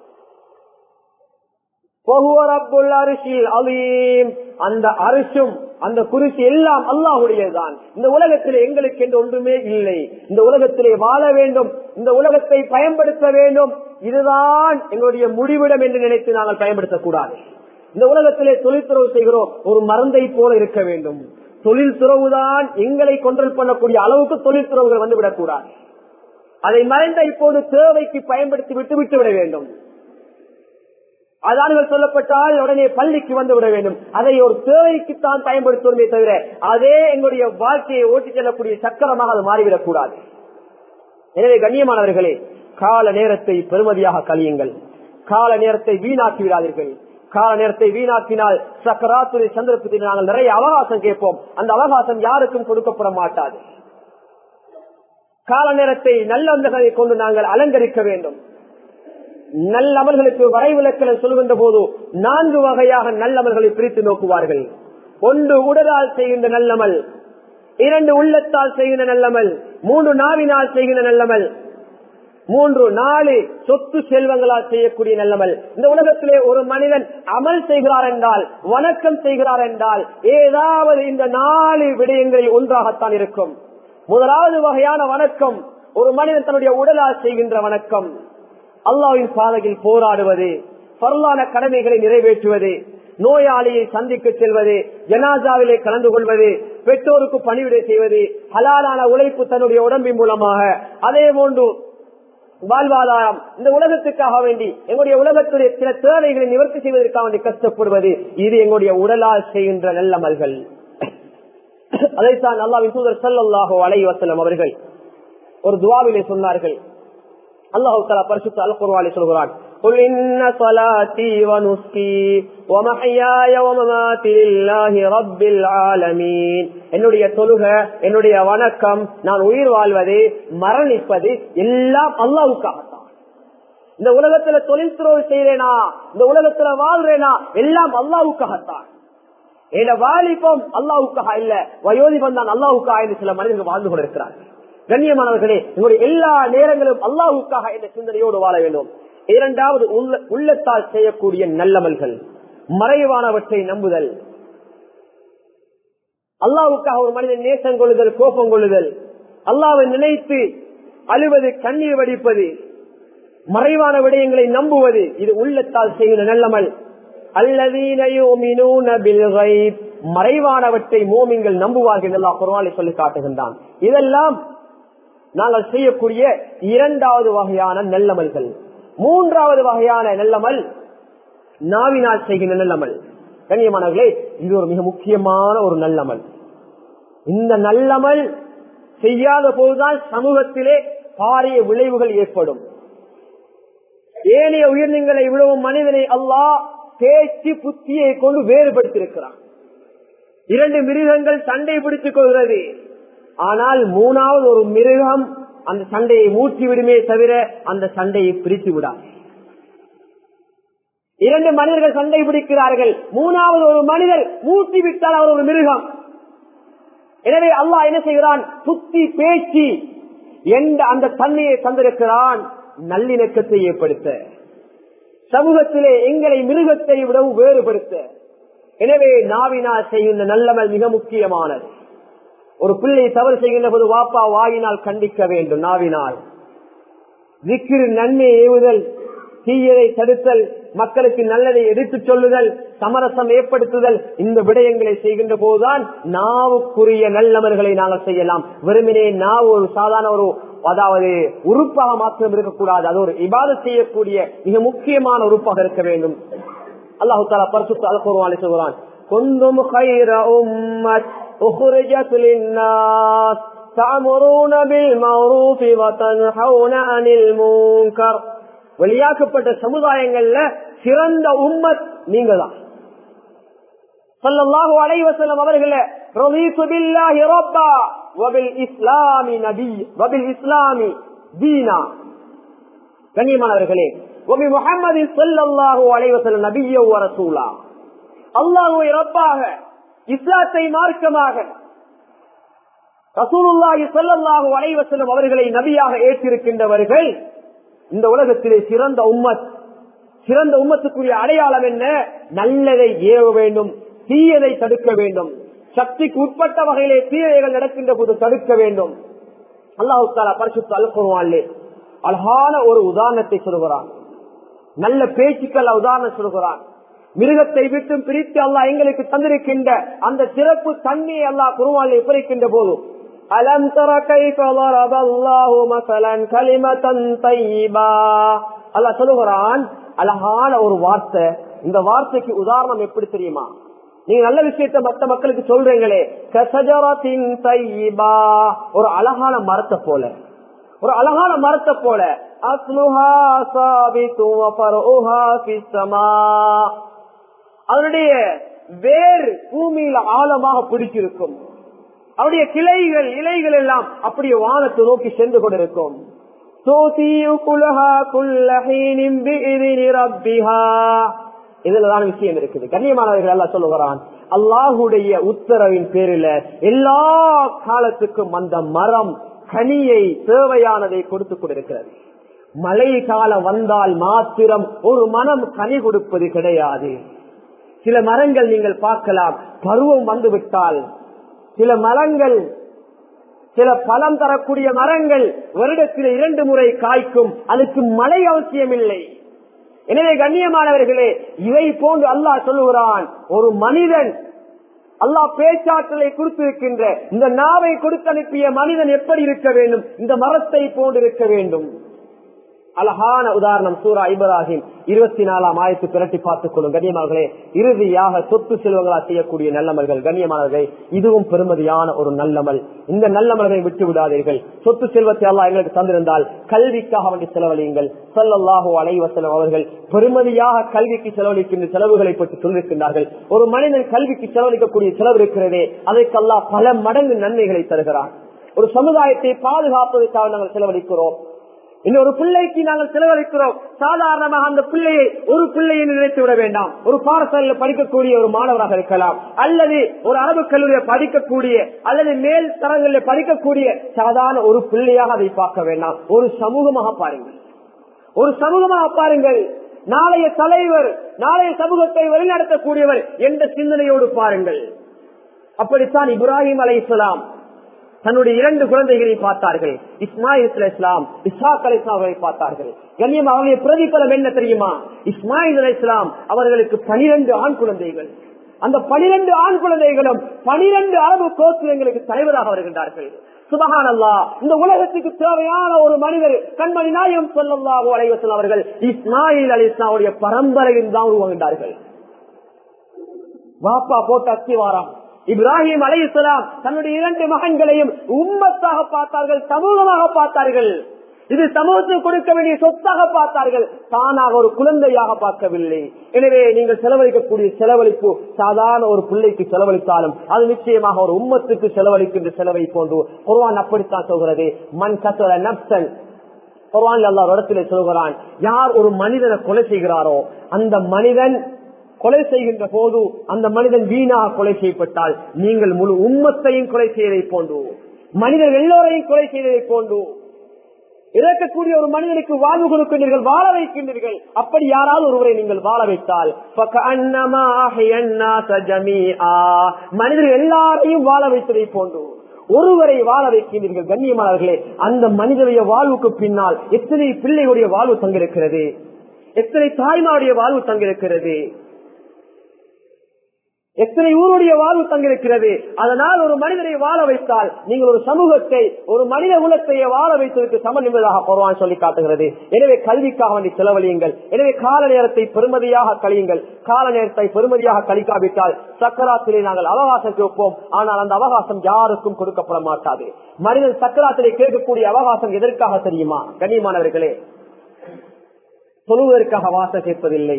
அந்த அரிசும் அந்த குருசி எல்லாம் அல்லாஹுடையதுதான் இந்த உலகத்திலே எங்களுக்கு என்று ஒன்றுமே இல்லை இந்த உலகத்திலே வாழ வேண்டும் இந்த உலகத்தை பயன்படுத்த வேண்டும் இதுதான் எங்களுடைய முடிவிடம் என்று நினைத்து நாங்கள் பயன்படுத்தக்கூடாது இந்த உலகத்திலே தொழில்துறவு செய்கிறோம் ஒரு மருந்தை போல இருக்க வேண்டும் தொழில் துறவுதான் எங்களை கொண்டல் பண்ணக்கூடிய அளவுக்கு தொழில் துறவுகள் வந்துவிடக் கூடாது அதை மறைந்த இப்போது தேவைக்கு பயன்படுத்தி விட்டு விட்டு விட வேண்டும் அதான்கள் சொல்லப்பட்டால் உடனே பள்ளிக்கு வந்து விட வேண்டும் அதை ஒரு தேவைக்குத்தான் பயன்படுத்துவதே தவிர அதே எங்களுடைய வாழ்க்கையை ஓட்டிச் செல்லக்கூடிய சக்கரமாக அது மாறிவிடக் கூடாது எனவே கண்ணியமானவர்களே கால நேரத்தை பெருமதியாக கழியுங்கள் கால நேரத்தை வீணாக்கி விடாதீர்கள் கால நேரத்தை வீணாக்கினால் சக்கராத்துறை சந்தர்ப்பத்தில் நாங்கள் நிறைய அவகாசம் கேட்போம் அந்த அவகாசம் யாருக்கும் கொடுக்கப்பட மாட்டாது கால நேரத்தை நல்லந்தகளை கொண்டு நாங்கள் அலங்கரிக்க வேண்டும் நல்லமல்களுக்கு வரைவிலக்கண சொல்கின்ற போது நான்கு வகையாக நல்லமல்களை பிரித்து நோக்குவார்கள் ஒன்று உடலால் செய்கின்ற நல்லமல் இரண்டு உள்ளத்தால் செய்கின்ற நல்லமல் மூன்று நாவினால் செய்கின்ற நல்லமல் மூன்று நாலு சொத்து செல்வங்களால் செய்யக்கூடிய நல்லமல் இந்த உலகத்திலே ஒரு மனிதன் அமல் செய்கிறார் என்றால் வணக்கம் செய்கிறார் என்றால் ஏதாவது இந்த நாலு விடயங்களில் ஒன்றாகத்தான் இருக்கும் முதலாவது வகையான வணக்கம் ஒரு மனிதன் தன்னுடைய உடலால் செய்கின்ற வணக்கம் அல்லாவின் பாதையில் போராடுவது பரலான கடமைகளை நிறைவேற்றுவது நோயாளியை சந்திக்க செல்வது ஜனாசாவிலே கலந்து கொள்வது பெற்றோருக்கு பணிவிடை செய்வது ஹலாலான உழைப்பு தன்னுடைய உடம்பின் மூலமாக அதே போன்று வாழ்வாதாரம் இந்த உலகத்துக்காக வேண்டி எங்களுடைய உலகத்துடைய சில தேவைகளை நிவர்த்தி செய்வதற்காக வேண்டி கஷ்டப்படுவது இது எங்களுடைய உடலால் செய்கின்ற நல்லமல்கள் அதைத்தான் அல்லாவின் தூதர் சல்லாஹோ அலை வசலம் அவர்கள் ஒரு துவாவிலே சொன்னார்கள் அல்லாஹு தலா பரிசுத்த அல் குர்வாலி சொல்கிறான் قل إن صلاتي ونسكي ومحياي ومماتي لله رب العالمين என்னுடைய தொழுக என்னுடைய வணக்கம் நான் உயிர் வாழ்வது மரணிப்பது எல்லாம் அல்லாவுக்காகத்தான் இந்த உலகத்துல தொழில் துறவு செய்யறேனா இந்த உலகத்துல வாழ்றேனா எல்லாம் அல்லாவுக்காகத்தான் என் வாலிபம் அல்லாவுக்காக இல்ல வயோதிபம் தான் அல்லாவுக்காக என்று சில மனிதர்கள் வாழ்ந்து கொண்டிருக்கிறார்கள் கண்ணியமானவர்களே உங்களுடைய எல்லா நேரங்களும் அல்லாவுக்காக என்ற சிந்தனையோடு வாழ வேண்டும் இரண்டாவது உள்ளத்தால் செய்யக்கூடிய நல்லமல்கள் மறைவானவற்றை நம்புதல் அல்லாவுக்காக ஒரு மனிதன் நேசம் கொள்ளுதல் கோபம் கொள்ளுதல் அல்லாவை நினைத்து அழுவது கண்ணீர் வடிப்பது மறைவான விடயங்களை நம்புவது இது உள்ளத்தால் செய்கிற நல்லமல் மறைவானவற்றை மோமிங்கள் நம்புவார்கள் எல்லாம் குரவாலை சொல்லி காட்டுகின்றான் இதெல்லாம் நாங்கள் செய்யக்கூடிய இரண்டாவது வகையான நல்லமல்கள் மூன்றாவது வகையான நல்லமல் நாவினால் செய்கின்ற நல்லமல் கண்ணியமானவர்களே இது ஒரு மிக முக்கியமான ஒரு நல்லமல் இந்த நல்லமல் செய்யாத போதுதான் சமூகத்திலே பாரிய விளைவுகள் ஏற்படும் ஏனைய உயிரினங்களை விடவும் மனிதனை அல்லாஹ் பேச்சு புத்தியை கொண்டு வேறுபடுத்தியிருக்கிறான் இரண்டு மிருகங்கள் சண்டை பிடித்துக் கொள்கிறது ஆனால் மூணாவது ஒரு மிருகம் அந்த சண்டையை மூச்சு விடுமே தவிர அந்த சண்டையை பிரித்து விடாது இரண்டு மனிதர்கள் சண்டை பிடிக்கிறார்கள் மூணாவது ஒரு மனிதர் மூச்சு விட்டால் அவர் ஒரு மிருகம் எனவே அல்லாஹ் என்ன செய்கிறான் சுத்தி பேச்சு எந்த அந்த தன்மையை தந்திருக்கிறான் நல்லிணக்கத்தை ஏற்படுத்த சமூகத்திலே எங்களை மிருகத்தை விடவும் வேறுபடுத்த எனவே நாவினால் செய்கின்ற நல்லமல் மிக முக்கியமானது ஒரு பிள்ளை தவறு செய்கின்ற போது வாப்பா வாயினால் கண்டிக்க வேண்டும் நாவினால் விக்கிரு நன்மை ஏவுதல் தீயதை தடுத்தல் மக்களுக்கு நல்லதை எடுத்துச் சொல்லுதல் சமரசம் ஏற்படுத்துதல் இந்த விடயங்களை செய்கின்ற போதுதான் நாவுக்குரிய நல்லமல்களை நாங்கள் செய்யலாம் வெறுமனே நாவு ஒரு சாதாரண ஒரு அதாவது உறுப்பாக மாத்திரம் இருக்கக்கூடாது அது ஒரு இபாத செய்யக்கூடிய மிக முக்கியமான உறுப்பாக இருக்க வேண்டும் அல்லாஹு தாலா பரிசுத்த அல்குருவானி சொல்கிறான் கொஞ்சம் أخرجت للناس تأمرون بالمعروف وتنحون عن المنكر வெளியாக்கப்பட்ட சமுதாயங்கள்ல சிறந்த உம்மத் நீங்க தான் சொல்லல்லாஹு அலைவசல்லம் அவர்கள ரவீசுபில்லாஹி ரப்பா வபில் இஸ்லாமி நபி வபில் இஸ்லாமி தீனா கண்ணியமானவர்களே வபி முஹம்மது ஸல்லல்லாஹு அலைஹி வஸல்லம் நபியோ வ ரசூலா அல்லாஹ்வை ரப்பாக இஸ்லாத்தை மார்க்கமாக ரசூலுல்லாஹி ஸல்லல்லாஹு அலைஹி வஸல்லம் அவர்களை நபியாக ஏற்றிருக்கின்றவர்கள் இந்த உலகத்திலே சிறந்த உம்மத் சிறந்த உம்மத்துக்குரிய அடையாளம் என்ன நல்லதை ஏவ வேண்டும் தீயதை தடுக்க வேண்டும் சக்திக்கு உட்பட்ட வகையிலே தீரைகள் நடக்கின்ற போது தடுக்க வேண்டும் அல்லாஹு தாலா பரிசுத்த அல்குருவான்லே அழகான ஒரு உதாரணத்தை சொல்கிறான் நல்ல பேச்சுக்கள் உதாரணம் சொல்கிறான் மிருகத்தை விட்டு பிரித்து அல்லாஹ் எங்களுக்கு தந்திருக்கின்ற அந்த சிறப்பு தன்மையை அல்லாஹ் குருவான்லே விவரிக்கின்ற போது அலம் தர கைஃப ضرب الله مثلا كلمة طيبة அல்லாஹ் சொல்லுகிறான் அழகான ஒரு வார்த்தை இந்த வார்த்தைக்கு உதாரணம் எப்படி தெரியுமா நீங்க நல்ல விஷயத்த மத்த மக்களுக்கு சொல்றீங்களே கசஜரத்தின் தையிபா ஒரு அழகான மரத்தை போல ஒரு அழகான மரத்தை போல அஸ்லுஹா சாபித்து வஃபருஹா ஃபிஸ் ஸமா அதனுடைய வேர் பூமியில ஆழமாக பிடிச்சிருக்கும் அவருடைய கிளைகள் இலைகள் எல்லாம் அப்படியே வானத்தை நோக்கி சென்று கொண்டிருக்கும் இதுலதான் விஷயம் இருக்குது கண்ணியமானவர்கள் எல்லாம் சொல்லுகிறான் அல்லாஹுடைய உத்தரவின் பேரில எல்லா காலத்துக்கும் அந்த மரம் கனியை தேவையானதை கொடுத்து கொண்டிருக்கிறது மழை காலம் வந்தால் மாத்திரம் ஒரு மனம் கனி கொடுப்பது கிடையாது சில மரங்கள் நீங்கள் பார்க்கலாம் பருவம் வந்து விட்டால் சில மரங்கள் சில பழம் தரக்கூடிய மரங்கள் வருடத்தில் இரண்டு முறை காய்க்கும் அதுக்கு மழை அவசியம் இல்லை எனவே கண்ணியமானவர்களே இவை போன்று அல்லாஹ் சொல்லுகிறான் ஒரு மனிதன் அல்லாஹ் பேச்சாற்றலை கொடுத்திருக்கின்ற இந்த நாவை கொடுத்து அனுப்பிய மனிதன் எப்படி இருக்க வேண்டும் இந்த மரத்தை போன்று இருக்க வேண்டும் அழகான உதாரணம் சூரா இப்ராஹிம் இருபத்தி நாலாம் ஆயிரத்து பிரட்டி பார்த்துக் கொள்ளும் கண்ணியமானவர்களே இறுதியாக சொத்து செல்வங்களா செய்யக்கூடிய நல்லமல்கள் கண்ணியமானவர்கள் இதுவும் பெருமதியான ஒரு நல்லமல் இந்த நல்லமல்களை விட்டு விடாதீர்கள் சொத்து செல்வத்தை அல்லா எங்களுக்கு தந்திருந்தால் கல்விக்காக வேண்டி செலவழியுங்கள் சொல்லல்லாஹோ அலைவசலம் அவர்கள் பெருமதியாக கல்விக்கு செலவழிக்கின்ற செலவுகளை பற்றி சொல்லியிருக்கின்றார்கள் ஒரு மனிதன் கல்விக்கு செலவழிக்கக்கூடிய செலவு இருக்கிறதே அதற்கல்லா பல மடங்கு நன்மைகளை தருகிறான் ஒரு சமுதாயத்தை பாதுகாப்பதற்காக நாங்கள் செலவழிக்கிறோம் இன்னொரு பிள்ளைக்கு நாங்கள் செலவழிக்கிறோம் சாதாரணமாக அந்த பிள்ளையை ஒரு பிள்ளையை நினைத்து விட வேண்டாம் ஒரு பாடசாலையில் படிக்கக்கூடிய ஒரு மாணவராக இருக்கலாம் அல்லது ஒரு அரபு கல்லூரியில் படிக்கக்கூடிய அல்லது மேல் தரங்களில் படிக்கக்கூடிய சாதாரண ஒரு பிள்ளையாக அதை பார்க்க வேண்டாம் ஒரு சமூகமாக பாருங்கள் ஒரு சமூகமாக பாருங்கள் நாளைய தலைவர் நாளைய சமூகத்தை வழிநடத்தக்கூடியவர் என்ற சிந்தனையோடு பாருங்கள் அப்படித்தான் இப்ராஹிம் அலை இஸ்லாம் தன்னுடைய இரண்டு குழந்தைகளை பார்த்தார்கள் இஸ்மாயில் இஸ்லாம் இஸ்ஹாக் அலி இஸ்லாமை பார்த்தார்கள் கண்ணியம் அவருடைய பிரதிபலம் என்ன தெரியுமா இஸ்மாயில் அலி இஸ்லாம் அவர்களுக்கு பனிரெண்டு ஆண் குழந்தைகள் அந்த பனிரெண்டு ஆண் குழந்தைகளும் பனிரெண்டு அளவு கோத்திரங்களுக்கு தலைவராக வருகின்றார்கள் சுபகான் அல்லா இந்த உலகத்துக்கு தேவையான ஒரு மனிதர் கண்மணி நாயம் சொல்லல்லாஹு அலைவசல் அவர்கள் இஸ்மாயில் அலி இஸ்லாமுடைய பரம்பரையில் தான் உருவாகின்றார்கள் வாப்பா போட்ட அத்திவாரம் இப்ராஹிம் அலை இஸ்லாம் தன்னுடைய இரண்டு மகன்களையும் உம்மத்தாக பார்த்தார்கள் சமூகமாக பார்த்தார்கள் இது சமூகத்துக்கு கொடுக்க வேண்டிய சொத்தாக பார்த்தார்கள் தானாக ஒரு குழந்தையாக பார்க்கவில்லை எனவே நீங்கள் செலவழிக்கக்கூடிய செலவழிப்பு சாதாரண ஒரு பிள்ளைக்கு செலவழித்தாலும் அது நிச்சயமாக ஒரு உம்மத்துக்கு செலவழிக்கின்ற செலவை போன்று குர்வான் அப்படித்தான் சொல்கிறது மண் கத்தர நப்சன் குர்வான் எல்லா இடத்துல சொல்கிறான் யார் ஒரு மனிதனை கொலை செய்கிறாரோ அந்த மனிதன் கொலை செய்கின்ற போது அந்த மனிதன் வீணாக கொலை செய்யப்பட்டால் நீங்கள் முழு உம்மத்தையும் கொலை செய்வதை போன்று மனிதர் எல்லோரையும் கொலை செய்வதை போன்று இறக்கக்கூடிய ஒரு மனிதனுக்கு வாழ்வு கொடுக்கின்றீர்கள் வாழ வைக்கின்றீர்கள் அப்படி யாராவது ஒருவரை நீங்கள் வாழ வைத்தால் மனிதர்கள் எல்லாரையும் வாழ வைத்ததை போன்று ஒருவரை வாழ வைக்கின்றீர்கள் கண்ணியமானவர்களே அந்த மனிதனுடைய வாழ்வுக்கு பின்னால் எத்தனை பிள்ளைகளுடைய வாழ்வு தங்கிருக்கிறது எத்தனை தாய்மாருடைய வாழ்வு தங்கிருக்கிறது எத்தனை ஊருடைய வாழ்வு தங்கிருக்கிறது அதனால் ஒரு மனிதனை வாழ வைத்தால் நீங்கள் ஒரு சமூகத்தை ஒரு மனித குலத்தையே வாழ வைத்ததற்கு சமன் என்பதாக குர்வான் சொல்லி காட்டுகிறது எனவே கல்விக்காக வேண்டி செலவழியுங்கள் எனவே கால நேரத்தை பெருமதியாக கழியுங்கள் கால நேரத்தை பெருமதியாக கழிக்காவிட்டால் சக்கராத்திலே நாங்கள் அவகாசம் கேட்போம் ஆனால் அந்த அவகாசம் யாருக்கும் கொடுக்கப்பட மாட்டாது மனிதன் சக்கராத்திலே கேட்கக்கூடிய அவகாசம் எதற்காக தெரியுமா கண்ணியமானவர்களே சொல்லுவதற்காக வாசம் கேட்பதில்லை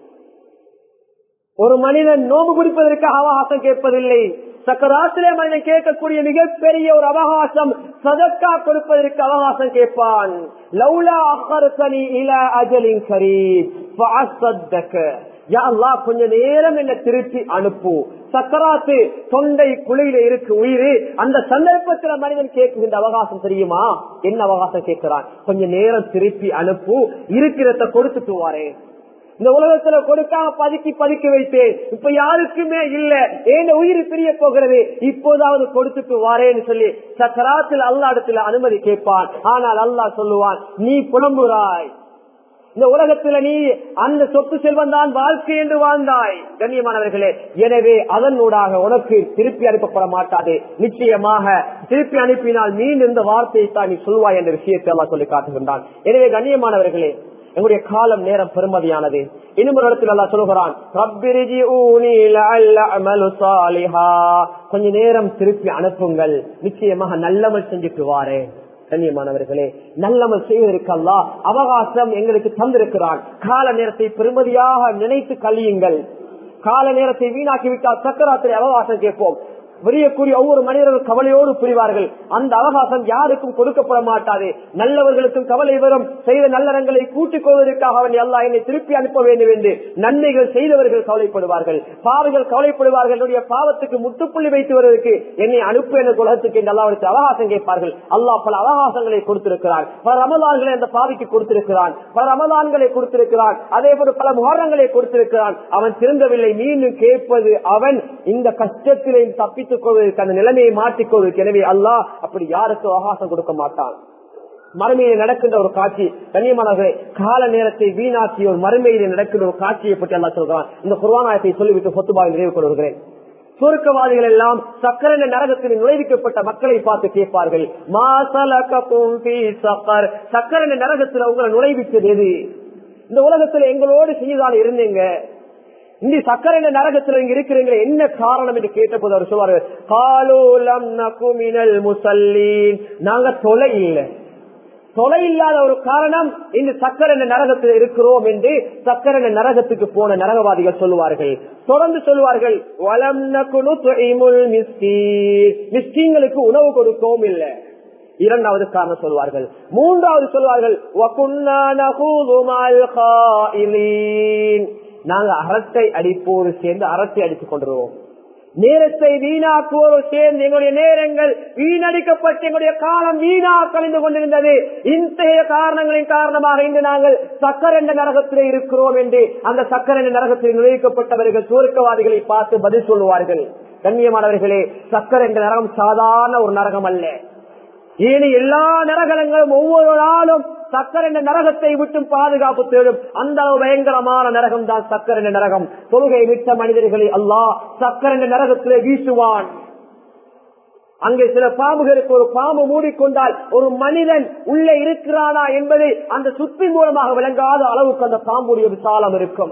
ஒரு மனிதன் நோம்பு குடிப்பதற்காக அவகாசம் கேட்பதில்லை சக்கராத்திலே மனிதன் கேட்கக்கூடிய மிகப்பெரிய ஒரு அவகாசம் சதக்கா கொடுப்பதற்கு அவகாசம் கேட்பான் லவ்லா அஹர்சனி இல அஜலின் கொஞ்ச நேரம் என்ன திருப்பி அனுப்பு சக்கராத்து தொண்டை குழியில இருக்கு உயிர் அந்த சந்தர்ப்பத்தில் மனிதன் கேட்குகின்ற அவகாசம் தெரியுமா என்ன அவகாசம் கேட்கிறான் கொஞ்ச நேரம் திருப்பி அனுப்பு இருக்கிறத கொடுத்துட்டு வாரேன் இந்த உலகத்துல கொடுக்காம பதுக்கி பதுக்கி வைத்தேன் இப்ப யாருக்குமே இல்ல ஏன் உயிர் பிரிய போகிறது இப்போதாவது கொடுத்துட்டு வாரேன்னு சொல்லி சக்கராத்தில் அல்லா இடத்துல அனுமதி கேட்பான் ஆனால் அல்லாஹ் சொல்லுவான் நீ புலம்புறாய் இந்த உலகத்துல நீ அந்த சொத்து செல்வம் தான் வாழ்க்கை என்று வாழ்ந்தாய் கண்ணியமானவர்களே எனவே அதனூடாக உனக்கு திருப்பி அனுப்பப்பட மாட்டாது நிச்சயமாக திருப்பி அனுப்பினால் மீண்டும் இந்த வார்த்தையை தான் நீ சொல்வாய் என்ற விஷயத்தை எல்லாம் சொல்லி காட்டுகின்றான் எனவே கண்ணியமானவர்களே எங்களுடைய காலம் நேரம் பெருமதியானது இன்னும் ஒரு இடத்துல எல்லாம் சொல்லுகிறான் கொஞ்ச நேரம் திருப்பி அனுப்புங்கள் நிச்சயமாக நல்லமல் செஞ்சுட்டு வாரேன் கண்ணியமானவர்களே நல்லமல் செய்வதற்கு அல்லா அவகாசம் எங்களுக்கு தந்திருக்கிறான் கால நேரத்தை பெருமதியாக நினைத்து கழியுங்கள் கால நேரத்தை வீணாக்கிவிட்டால் சக்கராத்திரை அவகாசம் கேட்போம் விரியக்கூடிய ஒவ்வொரு மனிதர்கள் கவலையோடு புரிவார்கள் அந்த அவகாசம் யாருக்கும் கொடுக்கப்பட மாட்டாது நல்லவர்களுக்கும் கவலை வரும் செய்த நல்லறங்களை கூட்டிக் கொள்வதற்காக அவன் எல்லா என்னை திருப்பி அனுப்ப வேண்டும் என்று நன்மைகள் செய்தவர்கள் கவலைப்படுவார்கள் பாவங்கள் கவலைப்படுவார்கள் என்னுடைய பாவத்துக்கு முட்டுப்புள்ளி வைத்து வருவதற்கு என்னை அனுப்பு என்ற உலகத்துக்கு என்று அல்லாவிற்கு அவகாசம் கேட்பார்கள் அல்லாஹ் பல அவகாசங்களை கொடுத்திருக்கிறான் பல ரமதான்களை அந்த பாவிக்கு கொடுத்திருக்கிறான் பல ரமதான்களை கொடுத்திருக்கிறான் அதே போல பல முகரங்களை கொடுத்திருக்கிறான் அவன் திருந்தவில்லை மீண்டும் கேட்பது அவன் இந்த கஷ்டத்திலே தப்பி தப்பித்துக் கொள்வதற்கு அந்த நிலைமையை மாற்றிக் கொள்வதற்கு எனவே அல்லாஹ் அப்படி யாருக்கும் அவகாசம் கொடுக்க மாட்டான் மறுமையில நடக்கின்ற ஒரு காட்சி கண்ணியமானவர்களே கால நேரத்தை வீணாக்கி ஒரு மறுமையில நடக்கின்ற ஒரு காட்சியை பற்றி அல்லா சொல்கிறான் இந்த குர்வானாயத்தை சொல்லிவிட்டு சொத்துபாவை நிறைவு கொள்கிறேன் சுருக்கவாதிகள் எல்லாம் சக்கர நரகத்தில் நுழைவிக்கப்பட்ட மக்களை பார்த்து கேட்பார்கள் சக்கர நரகத்தில் உங்களை நுழைவித்தது எது இந்த உலகத்தில் எங்களோடு செய்தால் இருந்தீங்க இந்த சக்கரை நரகத்தில் இங்க இருக்கிறீங்களே என்ன காரணம் என்று கேட்டபோது அவர் சொல்வாரு காலோலம் நகுமினல் முசல்லீன் நாங்க தொலை இல்லை தொலை இல்லாத ஒரு காரணம் இந்த சக்கர நரகத்தில் இருக்கிறோம் என்று சக்கர நரகத்துக்கு போன நரகவாதிகள் சொல்லுவார்கள் தொடர்ந்து சொல்லுவார்கள் வளம் நகுனு மிஸ்கீங்களுக்கு உணவு கொடுக்கவும் இல்லை இரண்டாவது காரணம் சொல்வார்கள் மூன்றாவது சொல்வார்கள் நாங்க அரட்டை அடிப்போடு சேர்ந்து அரட்டை அடித்துக் கொண்டுருவோம் நேரத்தை வீணாக்குவோரு சேர்ந்து எங்களுடைய நேரங்கள் வீணடிக்கப்பட்டு எங்களுடைய காலம் வீணா கழிந்து கொண்டிருந்தது இத்தகைய காரணங்களின் காரணமாக இன்று நாங்கள் சக்கர என்ற நரகத்திலே இருக்கிறோம் என்று அந்த சக்கர என்ற நரகத்தில் நுழைக்கப்பட்டவர்கள் சுருக்கவாதிகளை பார்த்து பதில் சொல்லுவார்கள் கண்ணியமானவர்களே சக்கர என்ற நரகம் சாதாரண ஒரு நரகம் அல்ல ஏனி எல்லா நரகங்களும் ஒவ்வொரு நாளும் சக்கர என்ற நரகத்தை விட்டும் பாதுகாப்பு தேடும் அந்த அளவு பயங்கரமான நரகம் தான் சக்கர என்ற நரகம் தொழுகை விட்ட மனிதர்களை அல்லாஹ் சக்கர என்ற நரகத்திலே வீசுவான் அங்கே சில பாம்புகளுக்கு ஒரு பாம்பு மூடிக்கொண்டால் ஒரு மனிதன் உள்ளே இருக்கிறானா என்பதை அந்த சுத்தி மூலமாக விளங்காத அளவுக்கு அந்த பாம்புடைய விசாலம் இருக்கும்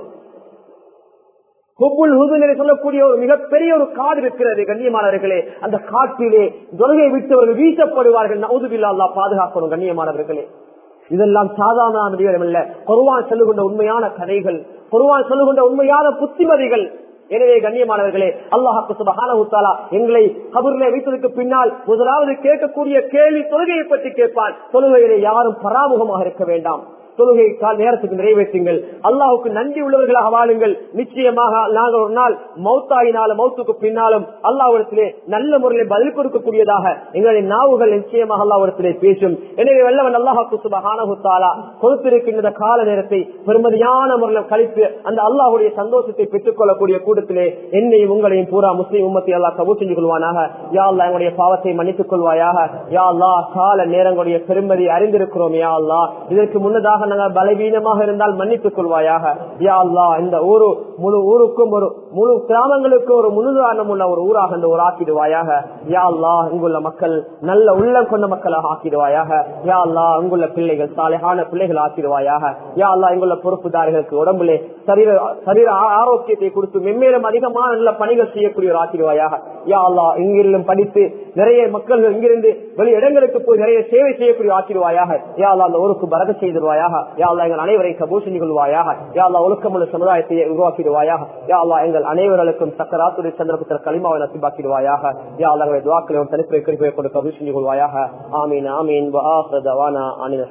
கொப்புள் ஹுதுனை சொல்லக்கூடிய ஒரு மிகப்பெரிய ஒரு காடு இருக்கிறது கண்ணியமானவர்களே அந்த காட்டிலே தொழுகை விட்டவர்கள் வீசப்படுவார்கள் நவுதுபில்லா அல்லா பாதுகாக்கணும் கண்ணியமானவர்களே இதெல்லாம் சாதாரண விவரம் அல்ல குருவான் சொல்லுகின்ற உண்மையான கதைகள் குருவான் சொல்லுகின்ற உண்மையான புத்திமதிகள் எனவே கண்ணியமானவர்களே அல்லாஹாக்கு சுபகான எங்களை கபூர்ல வைத்ததுக்கு பின்னால் முதலாவது கேட்கக்கூடிய கேள்வி தொழுகையை பற்றி கேட்பான் தொழுகையிலே யாரும் பராமுகமாக இருக்க வேண்டாம் தொழுகை கால் நேரத்துக்கு நிறைவேற்றுங்கள் அல்லாஹுக்கு நன்றி உள்ளவர்களாக வாழுங்கள் நிச்சயமாக நாங்கள் ஒரு நாள் மௌத்தாயினாலும் மௌத்துக்கு பின்னாலும் அல்லாவிடத்திலே நல்ல முறையில் பதில் கொடுக்கக்கூடியதாக எங்களுடைய நாவுகள் நிச்சயமாக அல்லாவிடத்திலே பேசும் எனவே வல்லவன் அல்லாஹாக்கு சுபகானகுத்தாலா கொடுத்திருக்கின்ற கால நேரத்தை பெருமதியான முறையில் கழித்து அந்த அல்லாஹுடைய சந்தோஷத்தை பெற்றுக் கொள்ளக்கூடிய கூட்டத்திலே என்னையும் உங்களையும் பூரா முஸ்லீம் உம்மத்தை அல்லா கபூர் செஞ்சு கொள்வானாக யா அல்லா எங்களுடைய பாவத்தை மன்னித்துக் கொள்வாயாக யா அல்லா கால நேரங்களுடைய பெருமதி அறிந்திருக்கிறோம் யா அல்லா இதற்கு முன்னதாக நாங்கள் பலவீனமாக இருந்தால் மன்னித்துக் கொள்வாயாக யா அல்லா இந்த ஊரு முழு ஊருக்கும் ஒரு முழு கிராமங்களுக்கும் ஒரு முன்னுதாரணம் உள்ள ஒரு ஊராக இந்த ஊர் ஆக்கிடுவாயாக யா அல்லா இங்குள்ள மக்கள் நல்ல உள்ளம் கொண்ட மக்களாக ஆக்கிடுவாயாக யா அல்லா இங்குள்ள பிள்ளைகள் சாலையான பிள்ளைகள் ஆக்கிடுவாயாக யா அல்லா இங்குள்ள பொறுப்புதாரிகளுக்கு உடம்புலே சரீர சரீர ஆரோக்கியத்தை கொடுத்து மென்மேலும் அதிகமான நல்ல பணிகள் செய்யக்கூடிய ஒரு ஆக்கிடுவாயாக யா அல்லா இங்கிருந்தும் படித்து நிறைய மக்கள் இங்கிருந்து வெளி இடங்களுக்கு போய் நிறைய சேவை செய்யக்கூடிய ஆக்கிடுவாயாக யா அல்லா அந்த ஊருக்கு பரக செய்திருவாயாக யா அல்லா எங்கள் அனைவரையும் கபூர் செஞ்சு கொள்வாயாக யா அல்லா ஒழுக்கமுள்ள சமுதாயத்தை உருவாக்கிடுவாயாக யா அல்லா எங்கள் அனைவர்களுக்கும் சக்கராத்துடைய சந்திரபுத்திர களிமாவை நசிபாக்கிடுவாயாக யா அல்லா எங்களுடைய துவாக்களை தனிப்பை குறிப்பை கொண்டு கபூர் செஞ்சு கொள்வாயாக ஆமீன் ஆமீன்